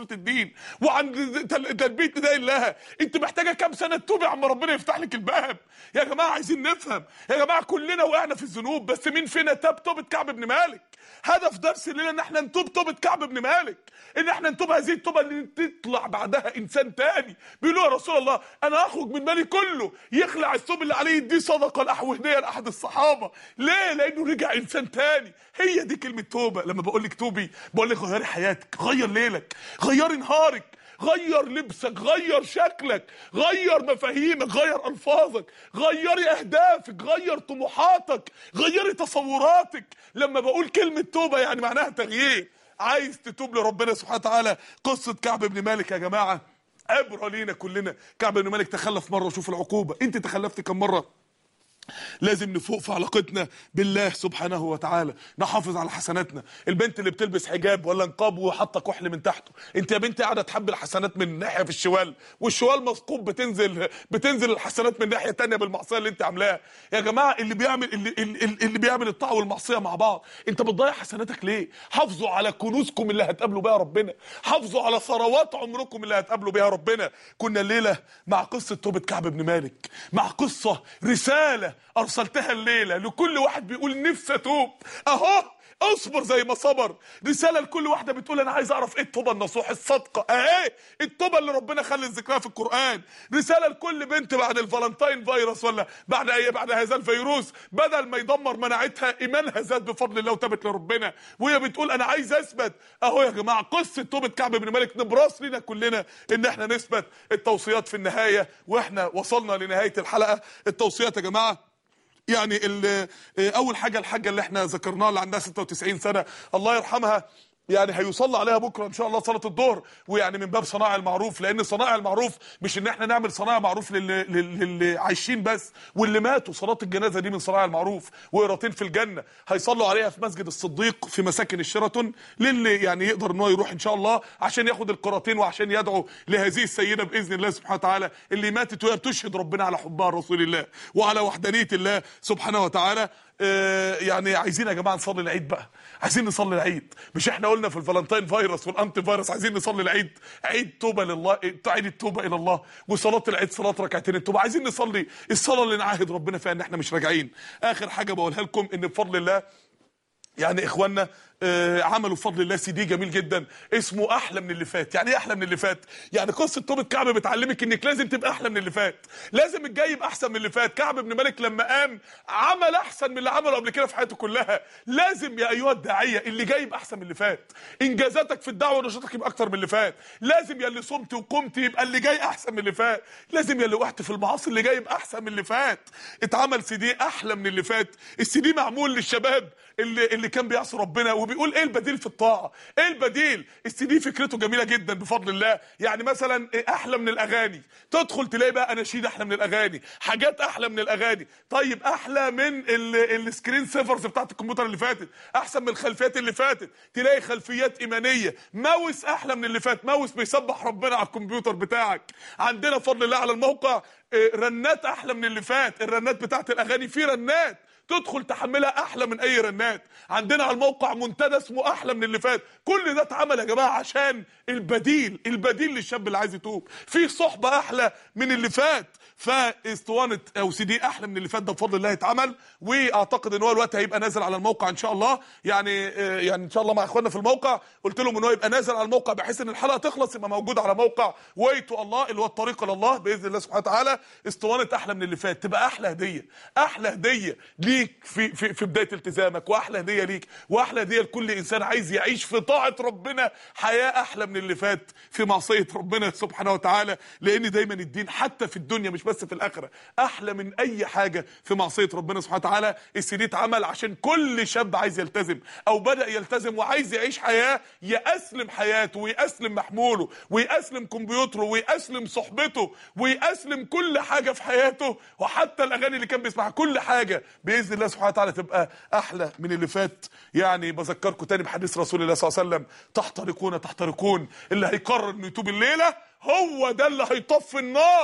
سنين وعن تل- تلبيه نداء الله انت محتاجه كام سنه تتوبي عما ربنا يفتح لك الباب يا جماعه عايزين نفهم يا جماعه كلنا وقعنا في الذنوب بس مين فينا تاب توبه كعب بن مالك هدف درس الليله ان احنا نتوب توبه كعب بن مالك ان احنا نتوب هذه التوبه اللي تطلع بعدها انسان تاني بيقولوا يا رسول الله انا اخرج من مالي كله يخلع الثوب اللي عليه يديه صدقه لاحو هديه لاحد الصحابه ليه لانه رجع انسان تاني هي دي كلمه توبه لما بقول لك توبي بقول لك غيري حياتك غير ليلك غيري نهارك غير لبسك غير شكلك غير مفاهيمك غير الفاظك غيري اهدافك غير طموحاتك غيري تصوراتك لما بقول كلمه توبه يعني معناها تغيير عايز تتوب لربنا سبحانه وتعالى قصه كعب بن مالك يا جماعه عبره لينا كلنا كعب بن مالك تخلف مره وشوف العقوبه انت تخلفت كم مره لازم نفوق في علاقتنا بالله سبحانه وتعالى نحافظ على حسناتنا البنت اللي بتلبس حجاب ولا نقاب وحاطه كحل من تحته انت يا بنتي قاعده تحب الحسنات من ناحيه في الشوال والشوال مثقوب بتنزل بتنزل الحسنات من ناحيه تانية بالمعصيه اللي انت عاملاها يا جماعه اللي بيعمل اللي, اللي, اللي بيعمل الطاعه والمعصيه مع بعض انت بتضيع حسناتك ليه حافظوا على كنوزكم اللي هتقابلوا بيها ربنا حافظوا على ثروات عمركم اللي هتقابلوا بيها ربنا كنا الليله مع قصه توبه كعب بن مالك مع قصه رساله ارسلتها الليله لكل واحد بيقول نفسي اتوب اهو اصبر زي ما صبر رساله لكل واحده بتقول انا عايز اعرف ايه التوبه النصوح الصادقه اهي التوبه اللي ربنا خلى ذكرها في القران رساله لكل بنت بعد الفالنتاين فيروس ولا بعد اي بعد هذا الفيروس بدل ما يدمر مناعتها ايمانها زاد بفضل الله وتابت لربنا وهي بتقول انا عايز اثبت اهو يا جماعه قصه توبه كعب بن مالك نبراس لينا كلنا ان احنا نثبت التوصيات في النهايه واحنا وصلنا لنهايه الحلقه التوصيات يا جماعه يعني ال- اول حاجه الحاجه اللي احنا ذكرناها اللي عندها 96 سنه الله يرحمها يعني هيصلى عليها بكره ان شاء الله صلاه الظهر ويعني من باب صناع المعروف لان صناع المعروف مش ان احنا نعمل صناعه معروف للي, للي, للي عايشين بس واللي ماتوا صلاه الجنازه دي من صناع المعروف وقراطين في الجنه هيصلوا عليها في مسجد الصديق في مساكن الشيراتون للي يعني يقدر ان هو يروح ان شاء الله عشان ياخد القراطين وعشان يدعو لهذه السيده باذن الله سبحانه وتعالى اللي ماتت وهي بتشهد ربنا على حبها رسول الله وعلى وحدانيه الله سبحانه وتعالى آه، يعني عايزين يا جماعه نصلي العيد بقى عايزين نصلي العيد مش احنا قلنا في الفالنتين فيروس والانتي فيروس عايزين نصلي العيد عيد توبه لله عيد التوبه الى الله وصلاه العيد صلاه ركعتين التوبه عايزين نصلي الصلاه اللي نعاهد ربنا فيها ان احنا مش راجعين اخر حاجه بقولها لكم ان بفضل الله يعني اخواننا آه، عملوا بفضل الله سي دي جميل جدا اسمه احلى من اللي فات يعني ايه احلى من اللي فات يعني قصه توبه كعب بتعلمك انك لازم تبقى احلى من اللي فات لازم الجاي يبقى احسن من اللي فات كعب بن مالك لما قام عمل احسن من اللي عمله قبل كده في حياته كلها لازم يا ايها الداعيه اللي جاي يبقى احسن من اللي فات انجازاتك في الدعوه ونشاطك يبقى اكتر من اللي فات لازم يا اللي صمت وقمت يبقى اللي جاي احسن من اللي فات لازم يا اللي وقعت في المعاصي اللي جاي يبقى احسن من اللي فات اتعمل سي دي احلى من اللي فات السي دي معمول للشباب اللي اللي كان بيعصي ربنا وبيقول ايه البديل في الطاعه ايه البديل السي دي فكرته جميله جدا بفضل الله يعني مثلا إيه احلى من الاغاني تدخل تلاقي بقى اناشيد احلى من الاغاني حاجات احلى من الاغاني طيب احلى من ال- السكرين سيفرز بتاعت الكمبيوتر اللي فاتت احسن من الخلفيات اللي فاتت تلاقي خلفيات ايمانيه ماوس احلى من اللي فات ماوس بيسبح ربنا على الكمبيوتر بتاعك عندنا بفضل الله على الموقع إيه، رنات احلى من اللي فات الرنات بتاعت الاغاني في رنات تدخل تحملها احلى من اي رنات عندنا على الموقع منتدى اسمه احلى من اللي فات كل ده اتعمل يا جماعه عشان البديل البديل للشاب اللي عايز يتوب في صحبه احلى من اللي فات فاسطوانه او سي دي احلى من اللي فات ده بفضل الله اتعمل واعتقد ان هو الوقت هيبقى نازل على الموقع ان شاء الله يعني آه، يعني ان شاء الله مع اخواننا في الموقع قلت لهم ان هو يبقى نازل على الموقع بحيث ان الحلقه تخلص يبقى موجود على موقع ويتو الله اللي هو الطريق الى الله باذن الله سبحانه وتعالى اسطوانه احلى من اللي فات تبقى احلى هديه احلى هديه ليك في في في بدايه التزامك واحلى هديه ليك واحلى هديه لكل انسان عايز يعيش في طاعه ربنا حياه احلى من اللي فات في معصيه ربنا سبحانه وتعالى لان دايما الدين حتى في الدنيا مش بس في الاخره احلى من اي حاجه في معصيه ربنا سبحانه وتعالى السي دي اتعمل عشان كل شاب عايز يلتزم او بدا يلتزم وعايز يعيش حياه يأسلم حياته ويأسلم محموله ويأسلم كمبيوتره ويأسلم صحبته ويأسلم كل حاجه في حياته وحتى الاغاني اللي كان بيسمعها كل حاجه باذن الله سبحانه وتعالى تبقى احلى من اللي فات يعني بذكركم تاني بحديث رسول الله صلى الله عليه وسلم تحترقون تحترقون اللي هيقرر انه يتوب الليله هو ده اللي هيطفي النار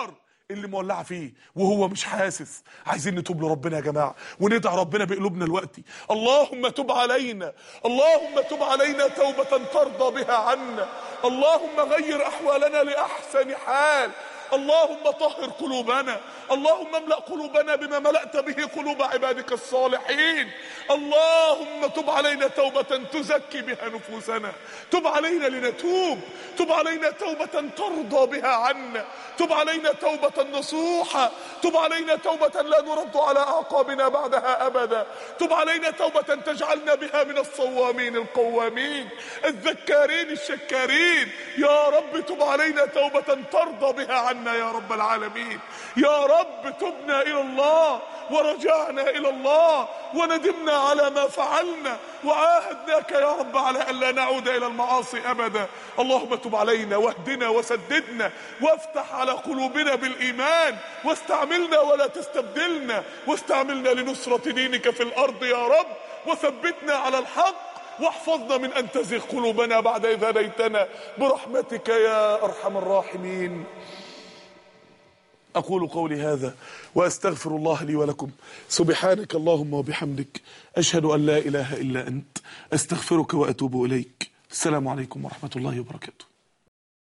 اللي مولعه فيه وهو مش حاسس عايزين نتوب لربنا يا جماعه وندعي ربنا بقلوبنا دلوقتي اللهم تب علينا اللهم تب علينا توبه ترضى بها عنا اللهم غير احوالنا لاحسن حال اللهم طهر قلوبنا اللهم املأ قلوبنا بما ملأت به قلوب عبادك الصالحين اللهم تب علينا توبة تزكي بها نفوسنا تب علينا لنتوب تب علينا توبة ترضى بها عنا تب علينا توبة نصوحة تب علينا توبة لا نرد على أعقابنا بعدها أبدا تب علينا توبة تجعلنا بها من الصوامين القوامين الذكارين الشكارين يا رب تب علينا توبة ترضى بها عنا يا رب العالمين يا رب تبنا إلى الله ورجعنا إلى الله وندمنا على ما فعلنا وعاهدناك يا رب على ألا نعود إلى المعاصي أبدا اللهم تب علينا واهدنا وسددنا وافتح على قلوبنا بالإيمان واستعملنا ولا تستبدلنا واستعملنا لنصرة دينك في الأرض يا رب وثبتنا على الحق واحفظنا من أن تزغ قلوبنا بعد إذ هديتنا برحمتك يا أرحم الراحمين أقول قولي هذا وأستغفر الله لي ولكم سبحانك اللهم وبحمدك أشهد أن لا إله إلا أنت أستغفرك وأتوب إليك السلام عليكم ورحمة الله وبركاته